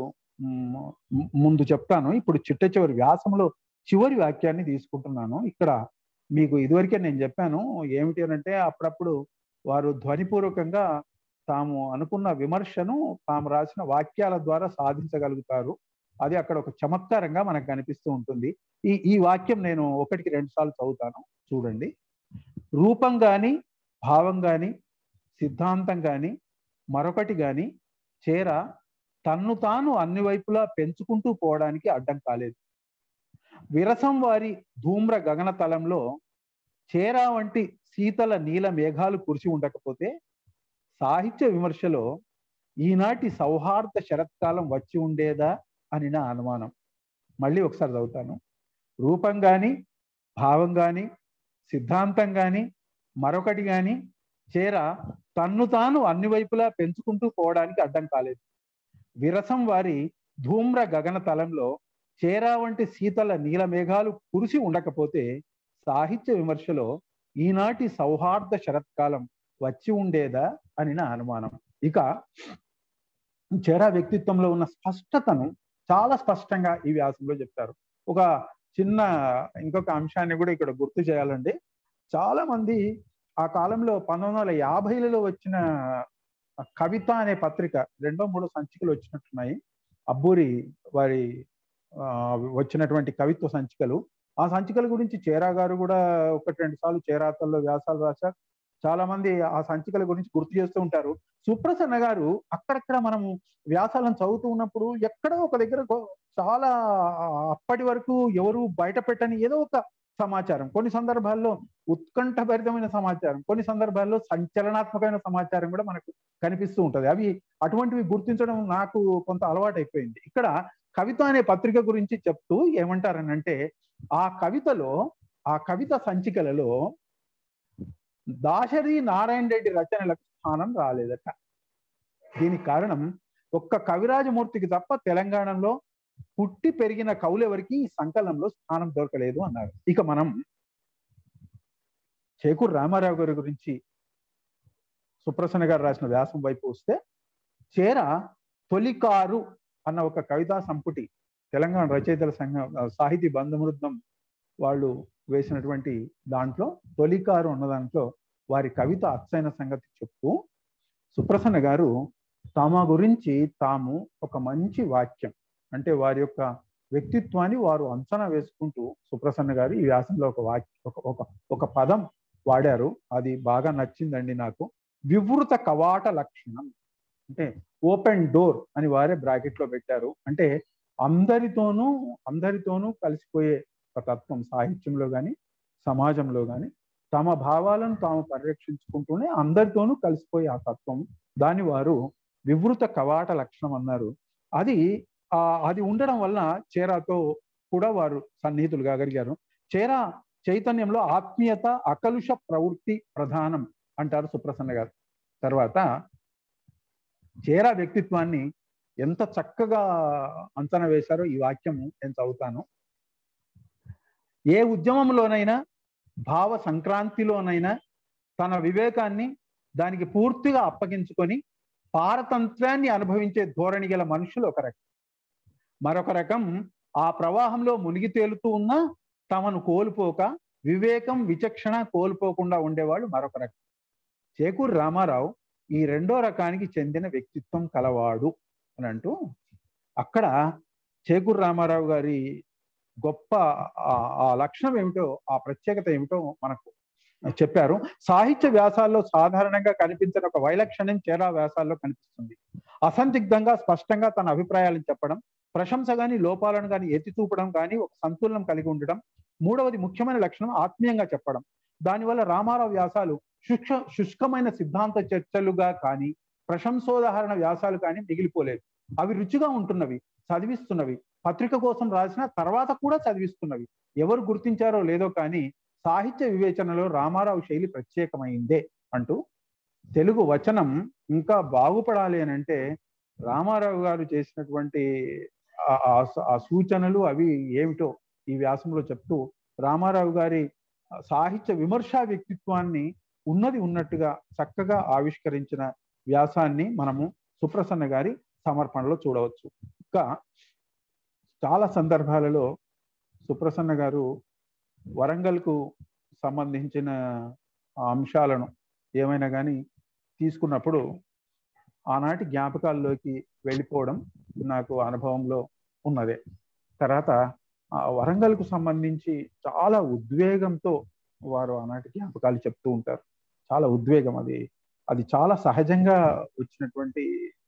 ముందు చెప్తాను ఇప్పుడు చిట్ట చివరి వ్యాసంలో చివరి వాక్యాన్ని తీసుకుంటున్నాను ఇక్కడ మీకు ఇదివరకే నేను చెప్పాను ఏమిటి అంటే అప్పుడప్పుడు వారు ధ్వనిపూర్వకంగా తాము అనుకున్న విమర్శను తాము రాసిన వాక్యాల ద్వారా సాధించగలుగుతారు అది అక్కడ ఒక చమత్కారంగా మనకు కనిపిస్తూ ఉంటుంది ఈ ఈ వాక్యం నేను ఒకటికి రెండు సార్లు చదువుతాను చూడండి రూపం కానీ భావం కానీ సిద్ధాంతం కానీ మరొకటి కానీ చేర తన్ను తాను అన్ని వైపులా పెంచుకుంటూ పోవడానికి అడ్డం కాలేదు విరసం వారి ధూమ్ర గగన తలంలో చేరా వంటి శీతల నీల మేఘాలు కురిసి ఉండకపోతే సాహిత్య విమర్శలో ఈనాటి సౌహార్ద శరత్కాలం వచ్చి ఉండేదా అని నా అనుమానం మళ్ళీ ఒకసారి చదువుతాను రూపం కానీ భావం కానీ సిద్ధాంతం కానీ మరొకటి కానీ చేర తన్ను తాను అన్ని వైపులా పెంచుకుంటూ పోవడానికి అడ్డం కాలేదు విరసం వారి ధూమ్ర గగన తలంలో చేరా వంటి శీతల నీల మేఘాలు కురిసి ఉండకపోతే సాహిత్య విమర్శలో ఈనాటి సౌహార్ద శరత్కాలం వచ్చి ఉండేదా అని నా అనుమానం ఇక చేరా వ్యక్తిత్వంలో ఉన్న స్పష్టతను చాలా స్పష్టంగా ఈ వ్యాసంలో చెప్తారు ఒక చిన్న ఇంకొక అంశాన్ని కూడా ఇక్కడ గుర్తు చేయాలండి చాలా మంది ఆ కాలంలో పంతొమ్మిది వందల యాభైలలో వచ్చిన కవిత అనే పత్రిక రెండో మూడో సంచికలు వచ్చినట్టున్నాయి అబ్బూరి వారి వచ్చినటువంటి కవిత్వ సంచికలు ఆ సంచికల గురించి చేరా గారు కూడా ఒకటి రెండు సార్లు చేరాతల్లో వ్యాసాలు రాశారు చాలా మంది ఆ సంచికల గురించి గుర్తు చేస్తూ ఉంటారు సుప్రసన్న గారు అక్కడక్కడ మనం వ్యాసాలను చదువుతూ ఉన్నప్పుడు ఎక్కడో ఒక దగ్గర చాలా అప్పటి వరకు ఎవరు బయట పెట్టని ఏదో ఒక సమాచారం కొన్ని సందర్భాల్లో ఉత్కంఠభరితమైన సమాచారం కొన్ని సందర్భాల్లో సంచలనాత్మకమైన సమాచారం కూడా మనకు కనిపిస్తూ ఉంటది అవి అటువంటివి గుర్తించడం నాకు కొంత అలవాటు అయిపోయింది ఇక్కడ కవిత అనే పత్రిక గురించి చెప్తూ ఏమంటారనంటే ఆ కవితలో ఆ కవిత సంచికలలో దాశరి నారాయణ రెడ్డి రచనలకు స్థానం రాలేదట దీనికి కారణం ఒక్క కవిరాజమూర్తికి తప్ప తెలంగాణలో పుట్టి పెరిగిన కవులెవరికి ఈ సంకలనంలో స్థానం దొరకలేదు అన్నారు ఇక మనం చేకూరు రామారావు గారి గురించి సుప్రసన్న గారు రాసిన వ్యాసం వైపు వస్తే చేర తొలికారు అన్న ఒక కవితా సంపుటి తెలంగాణ రచయితల సంఘం సాహితీ బంధమృద్ధం వాళ్ళు వేసినటువంటి దాంట్లో తొలికారు ఉన్న దాంట్లో వారి కవిత అచ్చైన సంగతి చెప్తూ సుప్రసన్న గారు తమ గురించి తాము ఒక మంచి వాక్యం అంటే వారి యొక్క వ్యక్తిత్వాన్ని వారు అంచనా వేసుకుంటూ సుప్రసన్న గారు ఈ వ్యాసంలో ఒక వాక్య ఒక ఒక ఒక పదం వాడారు అది బాగా నచ్చిందండి నాకు వివృత కవాట లక్షణం అంటే ఓపెన్ డోర్ అని వారే బ్రాకెట్ లో పెట్టారు అంటే అందరితోనూ అందరితోనూ కలిసిపోయే ఒక తత్వం సాహిత్యంలో కానీ సమాజంలో కానీ తమ భావాలను తాము పరిరక్షించుకుంటూనే అందరితోనూ కలిసిపోయే ఆ తత్వం దాన్ని వారు వివృత కవాట లక్షణం అన్నారు అది ఆ అది ఉండడం వల్ల చేరాతో కూడా వారు సన్నిహితులు కాగలిగారు చేరా చైతన్యంలో ఆత్మీయత అకలుష ప్రవృత్తి ప్రధానం అంటారు సుప్రసన్న గారు తర్వాత చేరా వ్యక్తిత్వాన్ని ఎంత చక్కగా అంచనా వేశారో ఈ వాక్యము నేను చదువుతాను ఏ ఉద్యమంలోనైనా భావ సంక్రాంతిలోనైనా తన వివేకాన్ని దానికి పూర్తిగా అప్పగించుకొని పారతంత్రాన్ని అనుభవించే ధోరణి గల మనుషులు ఒక రకం మరొక రకం ఆ ప్రవాహంలో మునిగి తేలుతూ ఉన్నా తమను కోల్పోక వివేకం విచక్షణ కోల్పోకుండా ఉండేవాళ్ళు మరొక రకం చేకూరు రామారావు ఈ రెండో రకానికి చెందిన వ్యక్తిత్వం కలవాడు అని అంటూ అక్కడ చేకూరు రామారావు గారి గొప్ప ఆ లక్షణం ఏమిటో ఆ ప్రత్యేకత ఏమిటో మనకు చెప్పారు సాహిత్య వ్యాసాల్లో సాధారణంగా కనిపించిన ఒక వైలక్షణ్యం చేరా వ్యాసాల్లో కనిపిస్తుంది అసందిగ్ధంగా స్పష్టంగా తన అభిప్రాయాలను చెప్పడం ప్రశంస గాని లోపాలను కానీ ఎత్తి చూపడం కానీ ఒక సంతులనం కలిగి ఉండడం మూడవది ముఖ్యమైన లక్షణం ఆత్మీయంగా చెప్పడం దానివల్ల రామారావు వ్యాసాలు శుష్క శుష్కమైన సిద్ధాంత చర్చలుగా కానీ ప్రశంసోదాహరణ వ్యాసాలు కానీ మిగిలిపోలేదు అవి రుచిగా ఉంటున్నవి చదివిస్తున్నవి పత్రిక కోసం రాసిన తర్వాత కూడా చదివిస్తున్నవి ఎవరు గుర్తించారో లేదో కానీ సాహిత్య వివేచనలో రామారావు శైలి ప్రత్యేకమైందే అంటూ తెలుగు వచనం ఇంకా బాగుపడాలి అని అంటే రామారావు గారు చేసినటువంటి ఆ సూచనలు అవి ఏమిటో ఈ వ్యాసంలో చెప్తూ రామారావు గారి సాహిత్య విమర్శా వ్యక్తిత్వాన్ని ఉన్నది ఉన్నట్టుగా చక్కగా ఆవిష్కరించిన వ్యాసాన్ని మనము సుప్రసన్న గారి సమర్పణలో చూడవచ్చు ఇంకా చాలా సందర్భాలలో సుప్రసన్న గారు వరంగల్కు సంబంధించిన అంశాలను ఏమైనా కానీ తీసుకున్నప్పుడు ఆనాటి జ్ఞాపకాల్లోకి వెళ్ళిపోవడం నాకు అనుభవంలో ఉన్నదే తర్వాత వరంగల్కు సంబంధించి చాలా ఉద్వేగంతో వారు ఆనాటి జ్ఞాపకాలు చెప్తూ ఉంటారు చాలా ఉద్వేగం అది అది చాలా సహజంగా వచ్చినటువంటి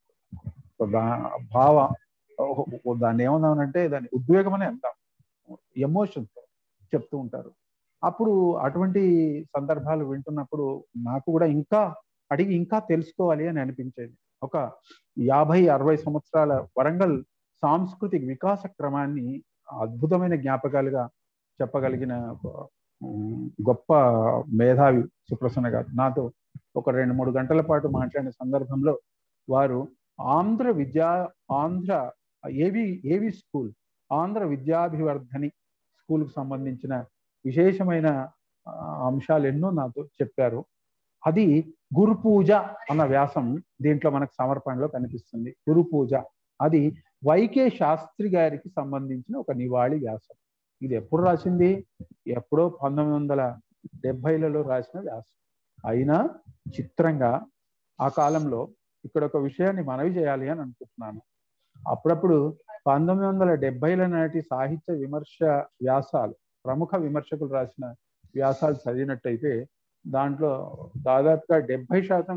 భావ దాన్ని ఏమన్నానంటే దాన్ని ఉద్వేగం అని అంటాం ఎమోషన్తో చెప్తూ ఉంటారు అప్పుడు అటువంటి సందర్భాలు వింటున్నప్పుడు నాకు కూడా ఇంకా అడిగి ఇంకా తెలుసుకోవాలి అని అనిపించేది ఒక యాభై అరవై సంవత్సరాల వరంగల్ సాంస్కృతిక వికాస క్రమాన్ని అద్భుతమైన జ్ఞాపకాలుగా చెప్పగలిగిన గొప్ప మేధావి సుప్రసన్న గారు నాతో ఒక రెండు మూడు గంటల పాటు మాట్లాడిన సందర్భంలో వారు ఆంధ్ర విద్యా ఆంధ్ర ఏవి ఏవి స్కూల్ ఆంధ్ర విద్యాభివర్ధని స్కూల్కి సంబంధించిన విశేషమైన అంశాలు ఎన్నో నాతో చెప్పారు అది గురు పూజ అన్న వ్యాసం దీంట్లో మనకు సమర్పణలో కనిపిస్తుంది గురు పూజ అది వైకే శాస్త్రి గారికి సంబంధించిన ఒక నివాళి వ్యాసం ఇది ఎప్పుడు రాసింది ఎప్పుడో పంతొమ్మిది వందల డెబ్బైలలో రాసిన వ్యాసం అయినా చిత్రంగా ఆ కాలంలో ఇక్కడ ఒక విషయాన్ని మనవి చేయాలి అని అనుకుంటున్నాను అప్పుడప్పుడు పంతొమ్మిది వందల డెబ్బైల నాటి సాహిత్య విమర్శ వ్యాసాలు ప్రముఖ విమర్శకులు రాసిన వ్యాసాలు చదివినట్టయితే దాంట్లో దాదాపుగా డెబ్బై శాతం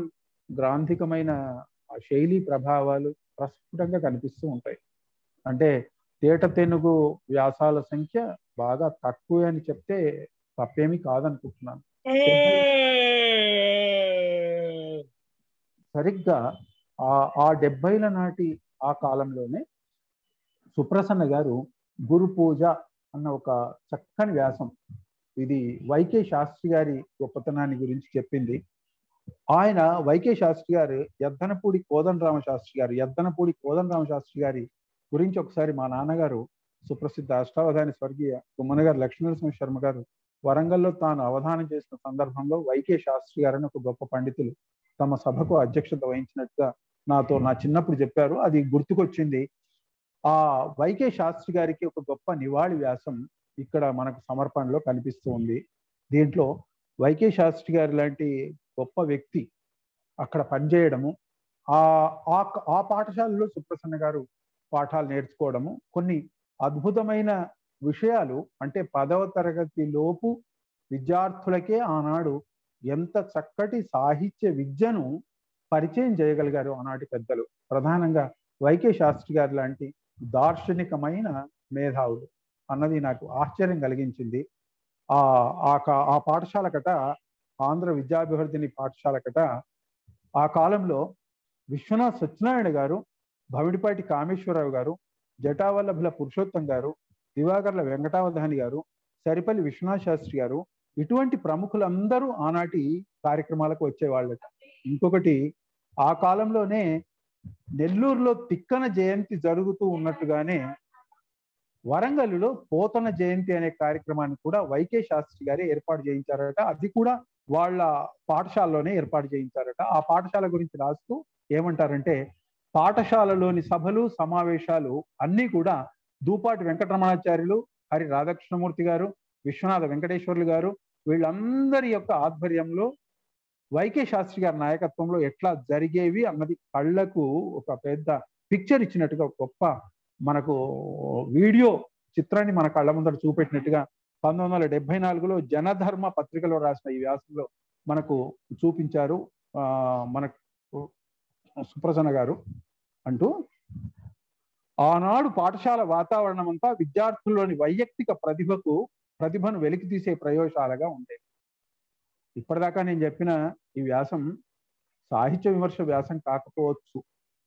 గ్రాంధికమైన శైలి ప్రభావాలు ప్రస్ఫుటంగా కనిపిస్తూ ఉంటాయి అంటే తేట తెనుగు వ్యాసాల సంఖ్య బాగా తక్కువ అని చెప్తే తప్పేమీ కాదనుకుంటున్నాను సరిగ్గా ఆ ఆ డెబ్బైల నాటి ఆ కాలంలోనే సుప్రసన్న గారు గురు పూజ అన్న ఒక చక్కని వ్యాసం ఇది వైకే శాస్త్రి గారి గొప్పతనాన్ని గురించి చెప్పింది ఆయన వైకే శాస్త్రి గారు ఎద్దనపూడి కోదండరామ శాస్త్రి గారు ఎద్దనపూడి కోదండరామ శాస్త్రి గారి గురించి ఒకసారి మా నాన్నగారు సుప్రసిద్ధ అష్టావధాని స్వర్గీయ గుమ్మన గారు లక్ష్మీనరసింహ శర్మ గారు వరంగల్లో తాను అవధానం చేసిన సందర్భంలో వైకే శాస్త్రి గారని ఒక గొప్ప పండితులు తమ సభకు అధ్యక్షత వహించినట్టుగా నాతో నా చిన్నప్పుడు చెప్పారు అది గుర్తుకొచ్చింది ఆ వైకే శాస్త్రి గారికి ఒక గొప్ప నివాళి వ్యాసం ఇక్కడ మనకు సమర్పణలో కనిపిస్తూ ఉంది దీంట్లో వైకే శాస్త్రి గారి లాంటి గొప్ప వ్యక్తి అక్కడ పనిచేయడము ఆ ఆ పాఠశాలలో సుప్రసన్న గారు పాఠాలు నేర్చుకోవడము కొన్ని అద్భుతమైన విషయాలు అంటే పదవ తరగతి లోపు విద్యార్థులకే ఆనాడు ఎంత చక్కటి సాహిత్య విద్యను పరిచయం చేయగలిగారు ఆనాటి పెద్దలు ప్రధానంగా వైకే శాస్త్రి గారు లాంటి దార్శనికమైన మేధావులు అన్నది నాకు ఆశ్చర్యం కలిగించింది ఆ ఆ పాఠశాల కట ఆంధ్ర విద్యాభివృద్ధిని పాఠశాల కట ఆ కాలంలో విశ్వనాథ్ సత్యనారాయణ గారు భవిడిపాటి కామేశ్వరరావు గారు జటావల్లభుల పురుషోత్తం గారు దివాకర్ల వెంకటావధాని గారు సరిపల్లి విశ్వనాథ్ శాస్త్రి గారు ఇటువంటి ప్రముఖులందరూ ఆనాటి కార్యక్రమాలకు వచ్చేవాళ్ళట ఇంకొకటి ఆ కాలంలోనే నెల్లూరులో తిక్కన జయంతి జరుగుతూ ఉన్నట్టుగానే వరంగల్లో పోతన జయంతి అనే కార్యక్రమాన్ని కూడా వైకే శాస్త్రి గారే ఏర్పాటు చేయించారట అది కూడా వాళ్ళ పాఠశాలలోనే ఏర్పాటు చేయించారట ఆ పాఠశాల గురించి రాస్తూ ఏమంటారంటే పాఠశాలలోని సభలు సమావేశాలు అన్నీ కూడా దూపాటి వెంకటరమణాచార్యులు హరి రాధాకృష్ణమూర్తి గారు విశ్వనాథ వెంకటేశ్వర్లు గారు వీళ్ళందరి యొక్క ఆధ్వర్యంలో వైకే శాస్త్రి గారి నాయకత్వంలో ఎట్లా జరిగేవి అన్నది కళ్ళకు ఒక పెద్ద పిక్చర్ ఇచ్చినట్టుగా గొప్ప మనకు వీడియో చిత్రాన్ని మన కళ్ళ ముందర చూపెట్టినట్టుగా పంతొమ్మిది వందల డెబ్బై నాలుగులో జనధర్మ పత్రికలో రాసిన ఈ వ్యాసంలో మనకు చూపించారు ఆ మనకు సుప్రసన్న గారు అంటూ ఆనాడు పాఠశాల వాతావరణం అంతా విద్యార్థుల్లోని వైయక్తిక ప్రతిభకు ప్రతిభను వెలికి తీసే ప్రయోగశాలగా ఉండేది ఇప్పటిదాకా నేను చెప్పిన ఈ వ్యాసం సాహిత్య విమర్శ వ్యాసం కాకపోవచ్చు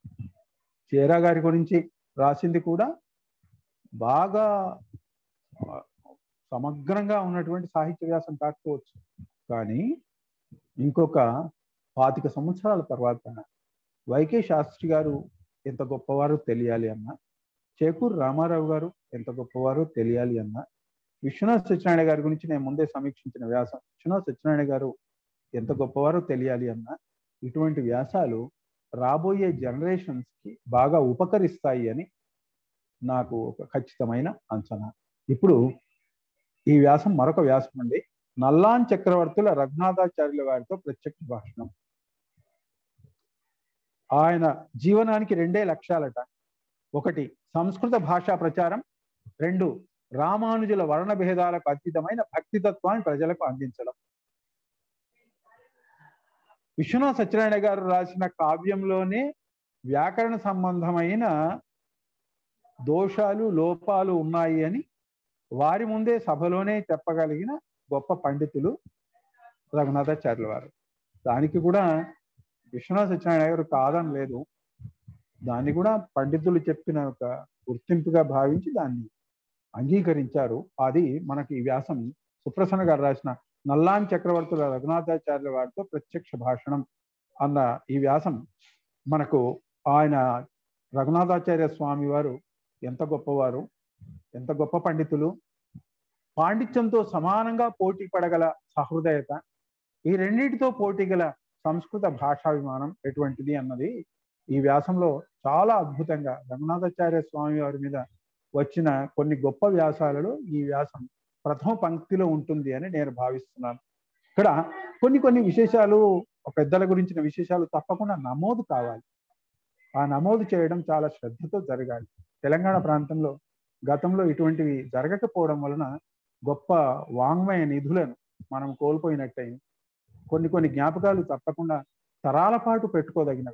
చేరా గారి గురించి రాసింది కూడా బాగా సమగ్రంగా ఉన్నటువంటి సాహిత్య వ్యాసం కాకపోవచ్చు కానీ ఇంకొక పాతిక సంవత్సరాల తర్వాత వైకే శాస్త్రి గారు ఎంత గొప్పవారో తెలియాలి అన్న చేకూరు రామారావు గారు ఎంత గొప్పవారో తెలియాలి అన్న విశ్వనాథ్ సత్యనారాయణ గారి గురించి నేను ముందే సమీక్షించిన వ్యాసం విశ్వనాథ్ సత్యనారాయణ గారు ఎంత గొప్పవారో తెలియాలి అన్న ఇటువంటి వ్యాసాలు రాబోయే జనరేషన్స్ కి బాగా ఉపకరిస్తాయి అని నాకు ఒక ఖచ్చితమైన అంచనా ఇప్పుడు ఈ వ్యాసం మరొక వ్యాసం అండి నల్లాన్ చక్రవర్తుల రఘునాథాచార్యుల వారితో ప్రత్యక్ష భాషణం ఆయన జీవనానికి రెండే లక్ష్యాలట ఒకటి సంస్కృత భాషా ప్రచారం రెండు రామానుజుల వర్ణ భేదాలకు అతీతమైన భక్తితత్వాన్ని ప్రజలకు అందించడం విశ్వనాథ్ సత్యనారాయణ గారు రాసిన కావ్యంలోనే వ్యాకరణ సంబంధమైన దోషాలు లోపాలు ఉన్నాయి అని వారి ముందే సభలోనే చెప్పగలిగిన గొప్ప పండితులు రఘునాథాచార్యుల వారు దానికి కూడా విశ్వనాథ సత్యనారాయణ గారు కాదని లేదు దాన్ని కూడా పండితులు చెప్పిన ఒక గుర్తింపుగా భావించి దాన్ని అంగీకరించారు అది మనకి ఈ వ్యాసం సుప్రసన్న గారు రాసిన నల్లాన్ చక్రవర్తుల రఘునాథాచార్యుల వారితో ప్రత్యక్ష భాషణం అన్న ఈ వ్యాసం మనకు ఆయన రఘునాథాచార్య స్వామి వారు ఎంత గొప్పవారు ఎంత గొప్ప పండితులు పాండిత్యంతో సమానంగా పోటీ పడగల సహృదయత ఈ రెండింటితో పోటీ గల సంస్కృత భాషాభిమానం ఎటువంటిది అన్నది ఈ వ్యాసంలో చాలా అద్భుతంగా రఘునాథాచార్య స్వామి వారి మీద వచ్చిన కొన్ని గొప్ప వ్యాసాలలో ఈ వ్యాసం ప్రథమ పంక్తిలో ఉంటుంది అని నేను భావిస్తున్నాను ఇక్కడ కొన్ని కొన్ని విశేషాలు పెద్దల గురించిన విశేషాలు తప్పకుండా నమోదు కావాలి ఆ నమోదు చేయడం చాలా శ్రద్ధతో జరగాలి తెలంగాణ ప్రాంతంలో గతంలో ఇటువంటివి జరగకపోవడం వలన గొప్ప వాంగ్మయ నిధులను మనం కోల్పోయినట్టయింది కొన్ని కొన్ని జ్ఞాపకాలు తప్పకుండా తరాల పాటు పెట్టుకోదగినవి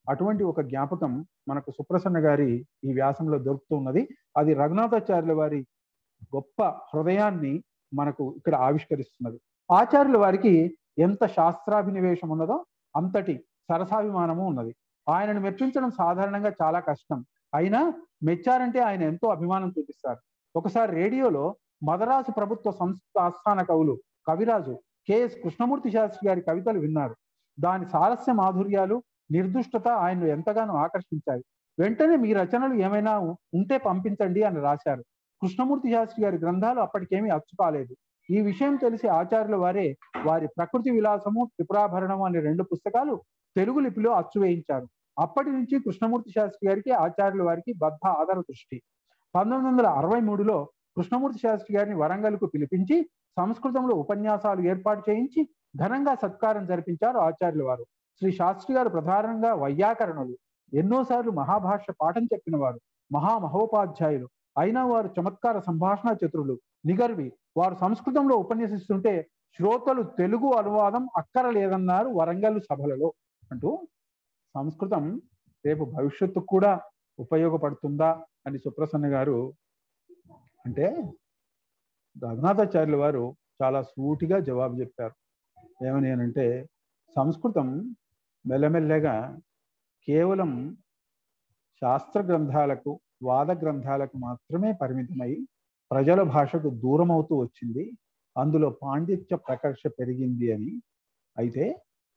అటువంటి ఒక జ్ఞాపకం మనకు సుప్రసన్న గారి ఈ వ్యాసంలో దొరుకుతూ ఉన్నది అది రఘునాథాచార్యుల వారి గొప్ప హృదయాన్ని మనకు ఇక్కడ ఆవిష్కరిస్తున్నది ఆచార్యుల వారికి ఎంత శాస్త్రాభినివేశం ఉన్నదో అంతటి సరసాభిమానము ఉన్నది ఆయనను మెప్పించడం సాధారణంగా చాలా కష్టం అయినా మెచ్చారంటే ఆయన ఎంతో అభిమానం చూపిస్తారు ఒకసారి రేడియోలో మదరాసు ప్రభుత్వ సంస్థ ఆస్థాన కవులు కవిరాజు కెఎస్ కృష్ణమూర్తి శాస్త్రి గారి కవితలు విన్నారు దాని సారస్య మాధుర్యాలు నిర్దుష్టత ఆయన్ను ఎంతగానో ఆకర్షించాయి వెంటనే మీ రచనలు ఏమైనా ఉంటే పంపించండి అని రాశారు కృష్ణమూర్తి శాస్త్రి గారి గ్రంథాలు అప్పటికేమీ అచ్చు కాలేదు ఈ విషయం తెలిసి ఆచార్యుల వారే వారి ప్రకృతి విలాసము త్రిపురాభరణం అనే రెండు పుస్తకాలు తెలుగు లిపిలో అచ్చు వేయించారు అప్పటి నుంచి కృష్ణమూర్తి శాస్త్రి గారికి ఆచార్యుల వారికి బద్ధ ఆదర దృష్టి పంతొమ్మిది వందల అరవై మూడులో కృష్ణమూర్తి శాస్త్రి గారిని వరంగల్కు పిలిపించి సంస్కృతంలో ఉపన్యాసాలు ఏర్పాటు చేయించి ఘనంగా సత్కారం జరిపించారు ఆచార్యుల వారు శ్రీ శాస్త్రి గారు ప్రధానంగా వైయాకరణులు ఎన్నోసార్లు మహాభాష్య పాఠం చెప్పిన వారు మహామహోపాధ్యాయులు అయినా వారు చమత్కార సంభాషణ చతురులు నిగర్వి వారు సంస్కృతంలో ఉపన్యసిస్తుంటే శ్రోతలు తెలుగు అనువాదం అక్కరలేదన్నారు వరంగల్ సభలలో అంటూ సంస్కృతం రేపు భవిష్యత్తుకు కూడా ఉపయోగపడుతుందా అని సుప్రసన్న గారు అంటే రఘునాథాచార్యుల వారు చాలా సూటిగా జవాబు చెప్పారు ఏమని అంటే సంస్కృతం మెల్లమెల్లగా కేవలం శాస్త్ర గ్రంథాలకు వాద గ్రంథాలకు మాత్రమే పరిమితమై ప్రజల భాషకు దూరం అవుతూ వచ్చింది అందులో పాండిత్య ప్రకర్ష పెరిగింది అని అయితే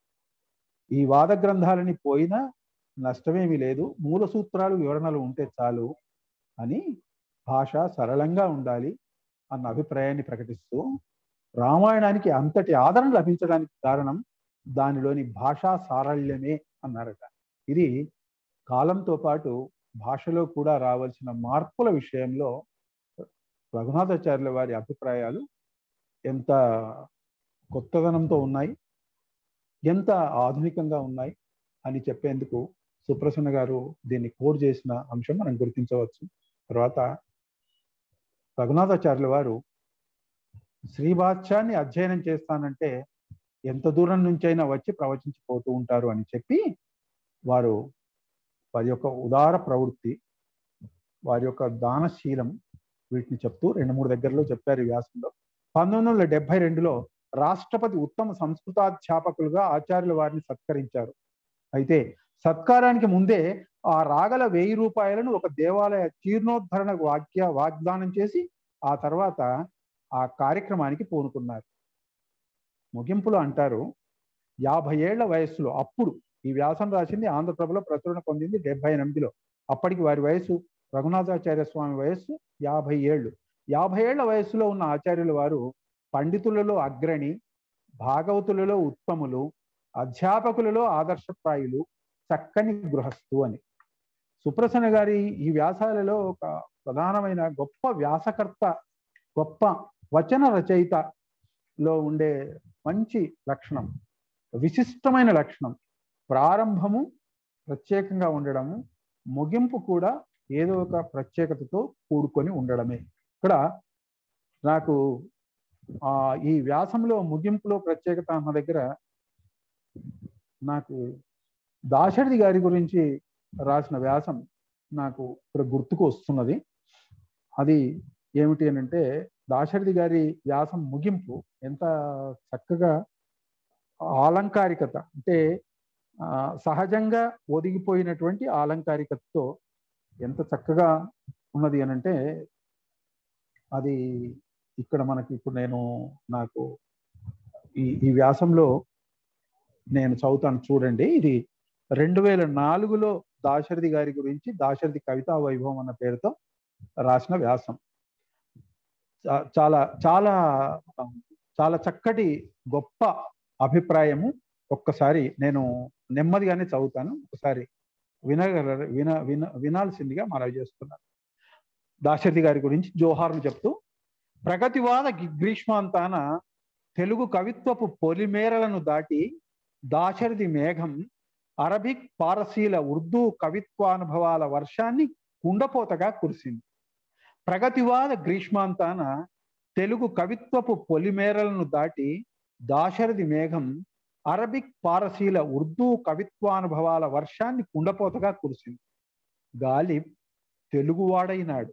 ఈ వాద గ్రంథాలని పోయినా నష్టమేమీ లేదు మూల సూత్రాలు వివరణలు ఉంటే చాలు అని భాష సరళంగా ఉండాలి అన్న అభిప్రాయాన్ని ప్రకటిస్తూ రామాయణానికి అంతటి ఆదరణ లభించడానికి కారణం దానిలోని భాషా సారళ్యమే అన్నారట ఇది కాలంతో పాటు భాషలో కూడా రావాల్సిన మార్పుల విషయంలో రఘునాథాచార్యుల వారి అభిప్రాయాలు ఎంత కొత్తదనంతో ఉన్నాయి ఎంత ఆధునికంగా ఉన్నాయి అని చెప్పేందుకు సుప్రసన్న గారు దీన్ని కోర్ చేసిన అంశం మనం గుర్తించవచ్చు తర్వాత రఘునాథాచార్యుల వారు శ్రీభాష్యాన్ని అధ్యయనం చేస్తానంటే ఎంత దూరం నుంచైనా వచ్చి ప్రవచించిపోతూ ఉంటారు అని చెప్పి వారు వారి యొక్క ఉదార ప్రవృత్తి వారి యొక్క దానశీలం వీటిని చెప్తూ రెండు మూడు దగ్గరలో చెప్పారు ఈ వ్యాసంలో పంతొమ్మిది వందల డెబ్బై రెండులో రాష్ట్రపతి ఉత్తమ సంస్కృతాధ్యాపకులుగా ఆచార్యుల వారిని సత్కరించారు అయితే సత్కారానికి ముందే ఆ రాగల వెయ్యి రూపాయలను ఒక దేవాలయ జీర్ణోద్ధరణ వాక్య వాగ్దానం చేసి ఆ తర్వాత ఆ కార్యక్రమానికి పూనుకున్నారు ముగింపులో అంటారు యాభై ఏళ్ల వయస్సులో అప్పుడు ఈ వ్యాసం రాసింది ఆంధ్రప్రభలో ప్రచురణ పొందింది డెబ్బై ఎనిమిదిలో అప్పటికి వారి వయసు రఘునాథాచార్య స్వామి వయస్సు యాభై ఏళ్ళు యాభై ఏళ్ల వయస్సులో ఉన్న ఆచార్యుల వారు పండితులలో అగ్రణి భాగవతులలో ఉత్తములు అధ్యాపకులలో ఆదర్శప్రాయులు చక్కని గృహస్థు అని సుప్రసన్న గారి ఈ వ్యాసాలలో ఒక ప్రధానమైన గొప్ప వ్యాసకర్త గొప్ప వచన రచయితలో ఉండే మంచి లక్షణం విశిష్టమైన లక్షణం ప్రారంభము ప్రత్యేకంగా ఉండడము ముగింపు కూడా ఏదో ఒక ప్రత్యేకతతో కూడుకొని ఉండడమే ఇక్కడ నాకు ఆ ఈ వ్యాసంలో ముగింపులో ప్రత్యేకత అన్న దగ్గర నాకు దాశరథి గారి గురించి రాసిన వ్యాసం నాకు ఇక్కడ గుర్తుకు వస్తున్నది అది ఏమిటి అని అంటే దాశరథి గారి వ్యాసం ముగింపు ఎంత చక్కగా ఆలంకారికత అంటే సహజంగా ఒదిగిపోయినటువంటి ఆలంకారికతతో ఎంత చక్కగా ఉన్నది అని అంటే అది ఇక్కడ మనకి ఇప్పుడు నేను నాకు ఈ ఈ వ్యాసంలో నేను చదువుతాను చూడండి ఇది రెండు వేల నాలుగులో దాశరథి గారి గురించి దాశరథి కవితా వైభవం అన్న పేరుతో రాసిన వ్యాసం చాలా చాలా చాలా చక్కటి గొప్ప అభిప్రాయము ఒక్కసారి నేను నెమ్మదిగానే చదువుతాను ఒకసారి వినగల విన విన వినాల్సిందిగా మనవి చేస్తున్నాను దాశరథి గారి గురించి జోహార్లు చెప్తూ ప్రగతివాద గ్రీష్మాంతాన తెలుగు కవిత్వపు పొలిమేరలను దాటి దాశరథి మేఘం అరబిక్ పారసీల ఉర్దూ కవిత్వానుభవాల వర్షాన్ని కుండపోతగా కురిసింది ప్రగతివాద గ్రీష్మాంతాన తెలుగు కవిత్వపు పొలిమేరలను దాటి దాశరథి మేఘం అరబిక్ పారసీల ఉర్దూ కవిత్వానుభవాల వర్షాన్ని కుండపోతగా కురిసింది గాలిబ్ తెలుగువాడైనాడు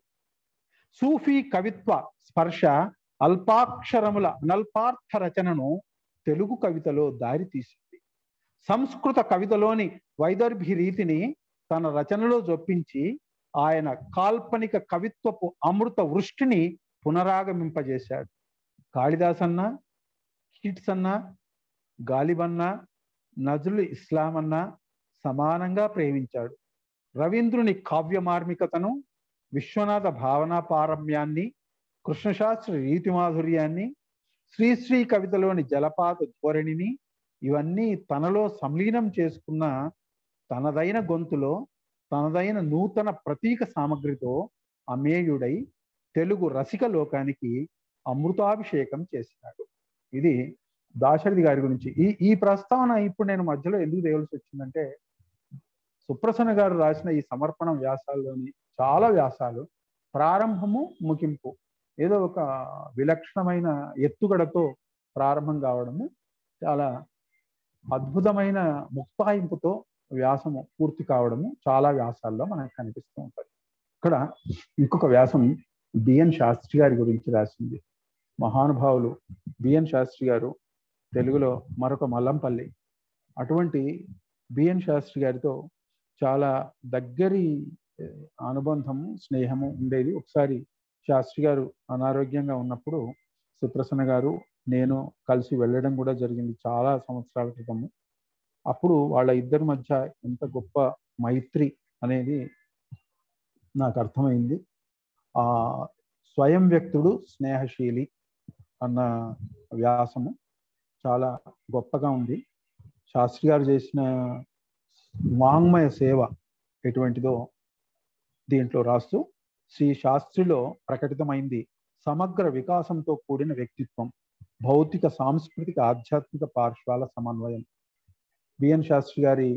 సూఫీ కవిత్వ స్పర్శ అల్పాక్షరముల అనల్పార్థ రచనను తెలుగు కవితలో దారి తీసింది సంస్కృత కవితలోని వైదర్భి రీతిని తన రచనలో జొప్పించి ఆయన కాల్పనిక కవిత్వపు అమృత వృష్టిని పునరాగమింపజేశాడు కాళిదాసన్న కీట్స్ అన్న గాలిబన్న నజులు ఇస్లాం అన్న సమానంగా ప్రేమించాడు రవీంద్రుని కావ్య మార్మికతను విశ్వనాథ భావనా పారమ్యాన్ని కృష్ణశాస్త్రి రీతి మాధుర్యాన్ని శ్రీశ్రీ కవితలోని జలపాత ధోరణిని ఇవన్నీ తనలో సంలీనం చేసుకున్న తనదైన గొంతులో తనదైన నూతన ప్రతీక సామగ్రితో అమేయుడై తెలుగు రసిక లోకానికి అమృతాభిషేకం చేసినాడు ఇది దాశరథి గారి గురించి ఈ ఈ ప్రస్తావన ఇప్పుడు నేను మధ్యలో ఎందుకు తేవలసి వచ్చిందంటే సుప్రసన్న గారు రాసిన ఈ సమర్పణ వ్యాసాల్లోని చాలా వ్యాసాలు ప్రారంభము ముగింపు ఏదో ఒక విలక్షణమైన ఎత్తుగడతో ప్రారంభం కావడము చాలా అద్భుతమైన ముక్తాయింపుతో వ్యాసము పూర్తి కావడము చాలా వ్యాసాల్లో మనకు కనిపిస్తూ ఉంటుంది ఇక్కడ ఇంకొక వ్యాసం బిఎన్ శాస్త్రి గారి గురించి రాసింది మహానుభావులు బిఎన్ శాస్త్రి గారు తెలుగులో మరొక మల్లంపల్లి అటువంటి బిఎన్ శాస్త్రి గారితో చాలా దగ్గరి అనుబంధము స్నేహము ఉండేది ఒకసారి శాస్త్రి గారు అనారోగ్యంగా ఉన్నప్పుడు సుప్రసన్న గారు నేను కలిసి వెళ్ళడం కూడా జరిగింది చాలా సంవత్సరాల క్రితము అప్పుడు వాళ్ళ ఇద్దరి మధ్య ఎంత గొప్ప మైత్రి అనేది నాకు అర్థమైంది ఆ స్వయం వ్యక్తుడు స్నేహశీలి అన్న వ్యాసము చాలా గొప్పగా ఉంది శాస్త్రి గారు చేసిన వాంగ్మయ సేవ ఎటువంటిదో దీంట్లో రాస్తూ శ్రీ శాస్త్రిలో ప్రకటితమైంది సమగ్ర వికాసంతో కూడిన వ్యక్తిత్వం భౌతిక సాంస్కృతిక ఆధ్యాత్మిక పార్శ్వాల సమన్వయం బిఎన్ శాస్త్రి గారి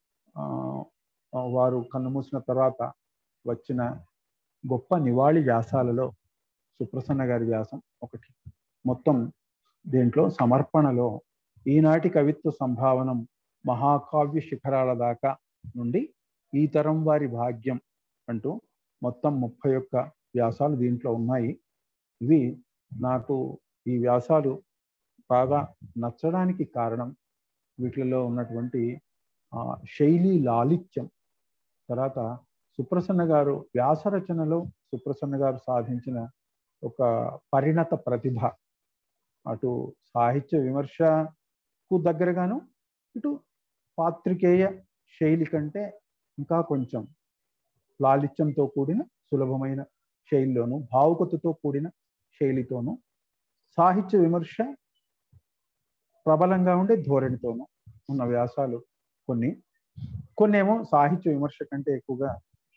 వారు కన్నుమూసిన తర్వాత వచ్చిన గొప్ప నివాళి వ్యాసాలలో సుప్రసన్న గారి వ్యాసం ఒకటి మొత్తం దీంట్లో సమర్పణలో ఈనాటి కవిత్వ సంభావనం మహాకావ్య శిఖరాల దాకా నుండి ఈ తరం వారి భాగ్యం అంటూ మొత్తం ముప్పై ఒక్క వ్యాసాలు దీంట్లో ఉన్నాయి ఇవి నాకు ఈ వ్యాసాలు బాగా నచ్చడానికి కారణం వీటిలో ఉన్నటువంటి శైలి లాలిత్యం తర్వాత సుప్రసన్న గారు వ్యాస రచనలో సుప్రసన్న గారు సాధించిన ఒక పరిణత ప్రతిభ అటు సాహిత్య విమర్శకు దగ్గరగాను ఇటు పాత్రికేయ శైలి కంటే ఇంకా కొంచెం లాలిత్యంతో కూడిన సులభమైన శైలిలోను భావుకతతో కూడిన శైలితోనూ సాహిత్య విమర్శ ప్రబలంగా ఉండే ధోరణితోనూ ఉన్న వ్యాసాలు కొన్ని కొన్నేమో సాహిత్య విమర్శ కంటే ఎక్కువగా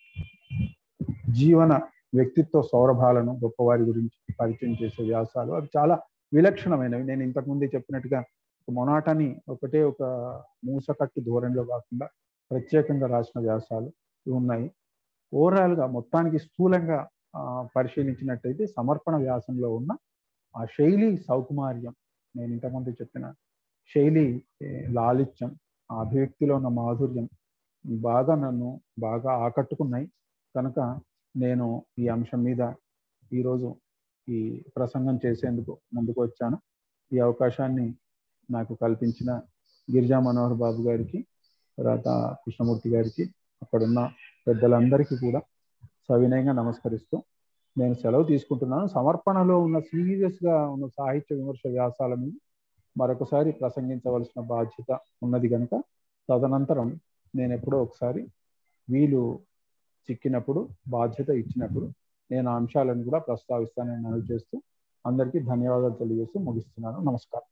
జీవన వ్యక్తిత్వ సౌరభాలను గొప్పవారి గురించి పరిచయం చేసే వ్యాసాలు అవి చాలా విలక్షణమైనవి నేను ఇంతకుముందే చెప్పినట్టుగా మొనాటని ఒకటే ఒక మూసకట్టు ధోరణిలో కాకుండా ప్రత్యేకంగా రాసిన వ్యాసాలు ఉన్నాయి ఓవరాల్గా మొత్తానికి స్థూలంగా పరిశీలించినట్టయితే సమర్పణ వ్యాసంలో ఉన్న ఆ శైలి సౌకుమార్యం నేను ఇంతకుముందు చెప్పిన శైలి లాలిత్యం ఆ అభివ్యక్తిలో ఉన్న మాధుర్యం బాగా నన్ను బాగా ఆకట్టుకున్నాయి కనుక నేను ఈ అంశం మీద ఈరోజు ఈ ప్రసంగం చేసేందుకు ముందుకు వచ్చాను ఈ అవకాశాన్ని నాకు కల్పించిన గిరిజా మనోహర్ బాబు గారికి తర్వాత కృష్ణమూర్తి గారికి అక్కడున్న పెద్దలందరికీ కూడా సవినయంగా నమస్కరిస్తూ నేను సెలవు తీసుకుంటున్నాను సమర్పణలో ఉన్న సీరియస్గా ఉన్న సాహిత్య విమర్శ వ్యాసాల మీద మరొకసారి ప్రసంగించవలసిన బాధ్యత ఉన్నది కనుక తదనంతరం నేను ఎప్పుడో ఒకసారి వీలు చిక్కినప్పుడు బాధ్యత ఇచ్చినప్పుడు నేను ఆ అంశాలను కూడా ప్రస్తావిస్తానని మనవి చేస్తూ అందరికీ ధన్యవాదాలు తెలియజేస్తూ ముగిస్తున్నాను నమస్కారం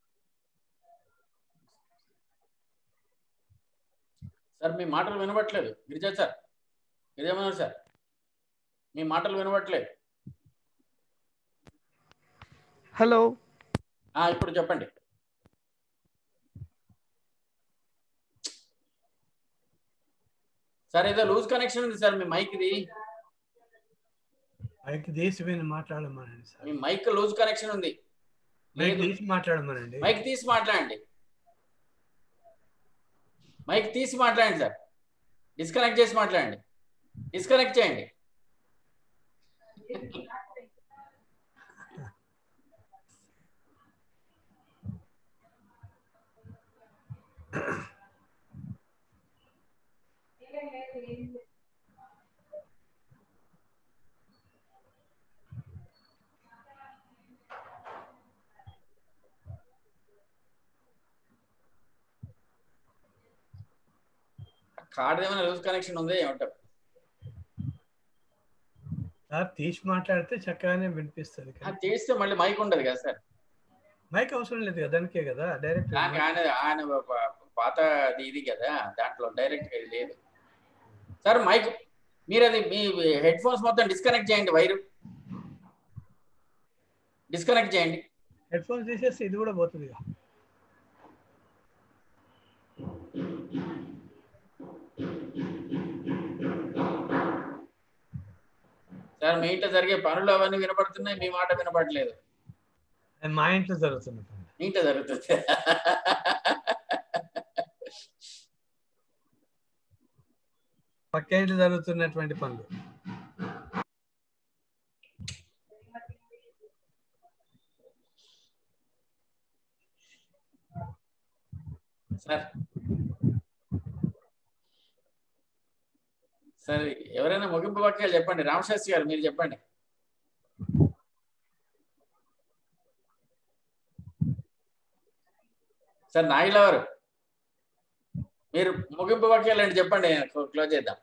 సార్ మీ మాటలు వినబట్లేదు గిరిజా సార్ గిరిజామనోహర్ సార్ మీ మాటలు వినబట్లేదు హలో ఇప్పుడు చెప్పండి సార్ ఏదో లూజ్ కనెక్షన్ ఉంది సార్ మీ మైక్ ఇది మైక్ తీసి విని మాట్లాడమనండి సార్ మీ మైక్ లూజ్ కనెక్షన్ ఉంది మైక్ తీసి మాట్లాడమనండి మైక్ తీసి మాట్లాడండి మైక్ తీసి మాట్లాడండి సార్ డిస్కనెక్ట్ చేసి మాట్లాడండి డిస్కనెక్ట్ చేయండి కార్డ్ ఏమైనా లూజ్ కనెక్షన్ ఉంది ఏమంటారు సార్ తీసి మాట్లాడితే చక్కగానే వినిపిస్తుంది ఆ, తీస్తే మళ్ళీ మైక్ ఉండదు కదా సార్ మైక్ అవసరం లేదు కదా దానికే కదా డైరెక్ట్ దానికి ఆయన ఆయన ప- పాత అది ఇది కదా దాంట్లో డైరెక్ట్ గా ఇది లేదు సార్ మైక్ మీరు అది మీ హెడ్ ఫోన్స్ మొత్తం డిస్కనెక్ట్ చేయండి వైరు డిస్కనెక్ట్ చేయండి హెడ్ ఫోన్స్ తీసేస్తే ఇది కూడా పోతుంది ఇక. సార్ మీ ఇంట్లో జరిగే పనులు అవన్నీ వినపడుతున్నాయి మీ మాట వినపడలేదు అది మా ఇంట్లో జరుగుతుంది మీ ఇంట్లో జరుగుతుంది పక్క ఇంట్లో జరుగుతున్నటువంటి పనులు సార్ సార్ ఎవరైనా ముగింపు వాక్యాలు చెప్పండి రామశాస్త్రి గారు మీరు చెప్పండి సార్ నాగిల వారు మీరు ముగింపు వాక్యాలు ఏంటి చెప్పండి క్లోజ్ చేద్దాం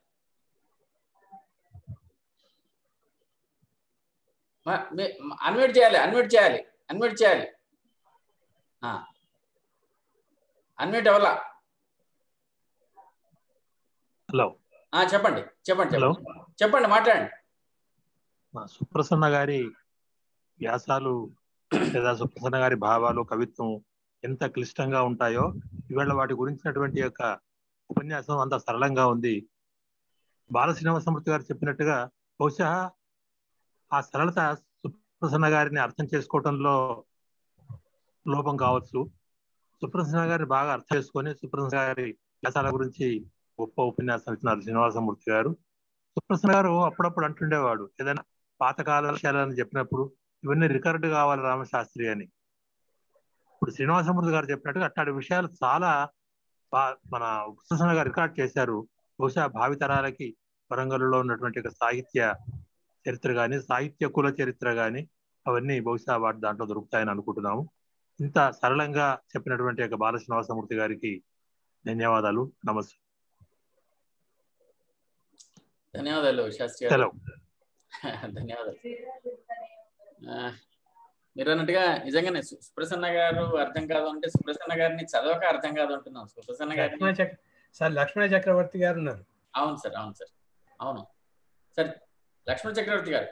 అన్మ్యూట్ చేయాలి అన్మ్యూట్ చేయాలి అన్మ్యూట్ చేయాలి అన్మ్యూట్ అవ్వాలా హలో ఆ, చెప్పండి చెప్పండి హలో చెప్పండి చెప్పండి మాట్లాడండి మా సుప్రసన్న గారి వ్యాసాలు లేదా సుప్రసన్న గారి భావాలు కవిత్వం ఎంత క్లిష్టంగా ఉంటాయో ఇవాళ వాటి గురించినటువంటి యొక్క ఉపన్యాసం అంత సరళంగా ఉంది బాల శ్రీనివాసమూర్తి గారు చెప్పినట్టుగా బహుశా ఆ సరళత సుప్రసన్న గారిని అర్థం చేసుకోవటంలో లోపం కావచ్చు సుప్రసన్న గారిని బాగా అర్థం చేసుకొని సుప్రసన్న గారి వ్యాసాల గురించి గొప్ప ఉపన్యాసం ఇచ్చినారు శ్రీనివాసమూర్తి గారు సుప్రసన్న గారు అప్పుడప్పుడు అంటుండేవాడు ఏదైనా పాతకాల విషయాలని చెప్పినప్పుడు ఇవన్నీ రికార్డు కావాలి రామశాస్త్రి అని ఇప్పుడు శ్రీనివాసమూర్తి గారు చెప్పినట్టుగా అట్లాంటి విషయాలు చాలా బా- మన సుప్రసన్న గారు రికార్డ్ చేశారు బహుశా భావితరాలకి వరంగల్లో ఉన్నటువంటి ఒక సాహిత్య చరిత్ర గాని సాహిత్య కుల చరిత్ర గాని అవన్నీ బహుశా వాటి దాంట్లో దొరుకుతాయని అనుకుంటున్నాము ఇంత సరళంగా చెప్పినటువంటి యొక్క బాల శ్రీనివాసమూర్తి గారికి ధన్యవాదాలు నమస్తే ధన్యవాదాలు శాస్త్రి గారు సెలవు ధన్యవాదాలు ఆ, మీరు అన్నట్టుగా నిజంగానే సు- సుప్రసన్న గారు అర్థం కాదు అంటే సుప్రసన్న గారిని చదవక అర్థం కాదు అంటున్నాం సుప్రసన్న గారిని లక్ష్మణ చక్ర సార్ లక్ష్మణ చక్రవర్తి గారు ఉన్నారు అవును సార్ అవును సార్ అవును సార్ లక్ష్మణ చక్రవర్తి గారు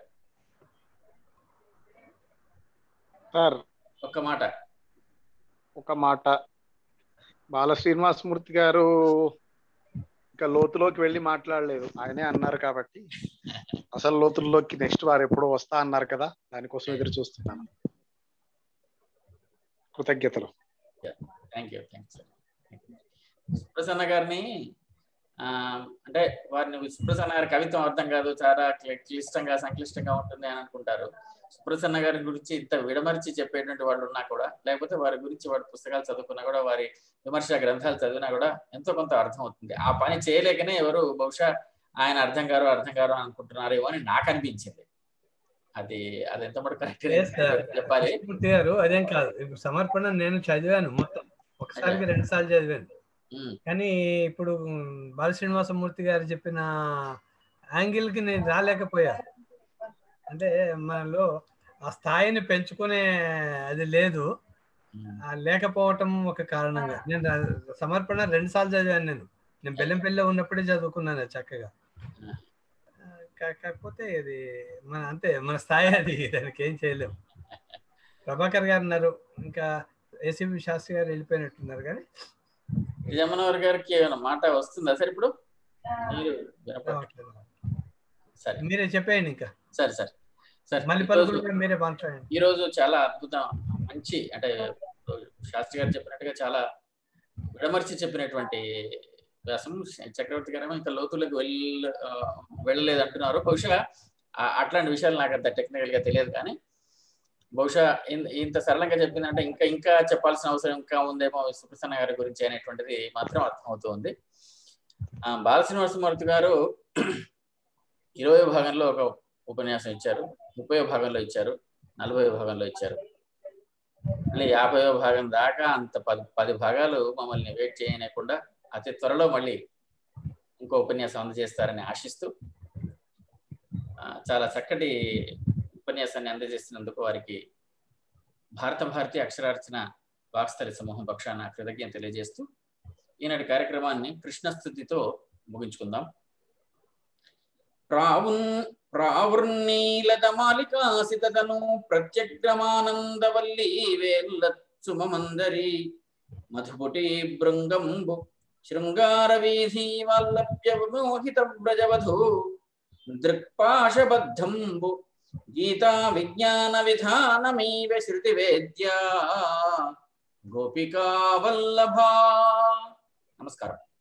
సార్ ఒక్క మాట ఒక మాట బాల శ్రీనివాసమూర్తి గారు ఇంకా లోతులోకి వెళ్ళి మాట్లాడలేదు ఆయనే అన్నారు కాబట్టి అసలు లోతుల్లోకి నెక్స్ట్ వారు ఎప్పుడో వస్తా అన్నారు కదా దానికోసం ఎదురు చూస్తున్నాను కృతజ్ఞతలు thank you thank sir Suprasanna గారిని ఆ, అంటే వారిని సుప్రసన్న గారి కవిత్వం అర్థం కాదు చాలా క్లి- క్లిష్టంగా సంక్లిష్టంగా ఉంటుంది అని అనుకుంటారు సుప్రసన్న గారి గురించి ఇంత విడమర్చి చెప్పేటువంటి వాళ్ళు ఉన్నా కూడా లేకపోతే వారి గురించి వారి పుస్తకాలు చదువుకున్నా కూడా వారి విమర్శ గ్రంథాలు చదివినా కూడా ఎంతో కొంత అర్థం అవుతుంది ఆ పని చేయలేకనే ఎవరు బహుశా ఆయన అర్థం గారు అర్థం గారు అని అనుకుంటున్నారేమో అని నాకు అనిపించింది అది అది ఎంత మటు కరెక్ట్ Yes, sir. చెప్పాలి మూర్తి గారు అదేం కాదు ఇప్పుడు సమర్పణ నేను చదివాను మొత్తం ఒకసారికి రెండు సార్లు చదివాను ఉమ్, కానీ ఇప్పుడు బాల శ్రీనివాసమూర్తి గారు చెప్పిన యాంగిల్ కి నేను రాలేకపోయా అంటే మనలో ఆ స్థాయిని పెంచుకునే అది లేదు ఉమ్. ఆ లేకపోవటం ఒక కారణంగా నేను రా- సమర్పణ రెండు సార్లు చదివాను నేను నేను బెల్లంపల్లిలో ఉన్నప్పుడే చదువుకున్నాను అది చక్కగా ఆ, కా- కాకపోతే ఇది మన అంతే మన స్థాయి అది దానికి ఏం చేయలేము ప్రభాకర్ గారు ఉన్నారు ఇంకా ఏసీబీ శాస్త్రి గారు వెళ్ళిపోయినట్టున్నారు కానీ నిజమనోహర్ గారికి ఏమైనా మాట వస్తుందా సార్ ఇప్పుడు మీరు వినపడ రావట్లేదు. సరే మీరే చెప్పేయండి ఇంకా సరే సార్ సార్ మళ్ళీ ఈరోజు- పలుకులు కూడా మీరే మాట్లాడండి ఈ రోజు చాలా అద్భుతం మంచి అంటే శాస్త్రి గారు చెప్పినట్టుగా చాలా విడమర్చి చెప్పినటువంటి వ్యాసం చక్రవర్తి గారేమో ఇంకా లోతులకు వెళ్ళ ఆ, వెళ్ళలేదు అంటున్నారు బహుశా ఆ- అట్లాంటి విషయాలు నాకు అంత టెక్నికల్ గా తెలియదు కానీ బహుశా ఇన్- ఇంత సరళంగా చెప్పిందంటే ఇంకా ఇంకా చెప్పాల్సిన అవసరం ఇంకా ఉందేమో సుప్రసన్న గారి గురించి అనేటువంటిది మాత్రం అర్థమవుతుంది ఆ, బాలశ్రీనివాసమూర్తి గారు ఇరవై భాగంలో ఒక ఉపన్యాసం ఇచ్చారు ముప్పై భాగంలో ఇచ్చారు నలభై భాగంలో ఇచ్చారు మళ్ళీ యాభై భాగం దాకా అంత పది పది భాగాలు మమ్మల్ని వెయిట్ చేయనీయకుండా అతి త్వరలో మళ్ళీ ఇంకో ఉపన్యాసం అందజేస్తారని ఆశిస్తూ ఆ, చాలా చక్కటి ఉపన్యాసాన్ని అందజేస్తున్నందుకు వారికి భారత భారతి అక్షరార్చన వాక్స్థలి సమూహం పక్షాన కృతజ్ఞత తెలియజేస్తూ ఈనాటి కార్యక్రమాన్ని కృష్ణస్థుతితో ముగించుకుందాం ప్రావున్ ప్రావృన్నీలదమాలికాసితను ప్రత్యగ్రమానందవల్లి వేల్లచ్చుమందరి మధుపుటి భృంగంబు శృంగార వీధి వల్లభ్య విమోహిత వ్రజవధు దృక్పాశబద్ధంబు గీతా విజ్ఞాన విధానమీవ శృతి వేద్యా గోపికా వల్లభా నమస్కారం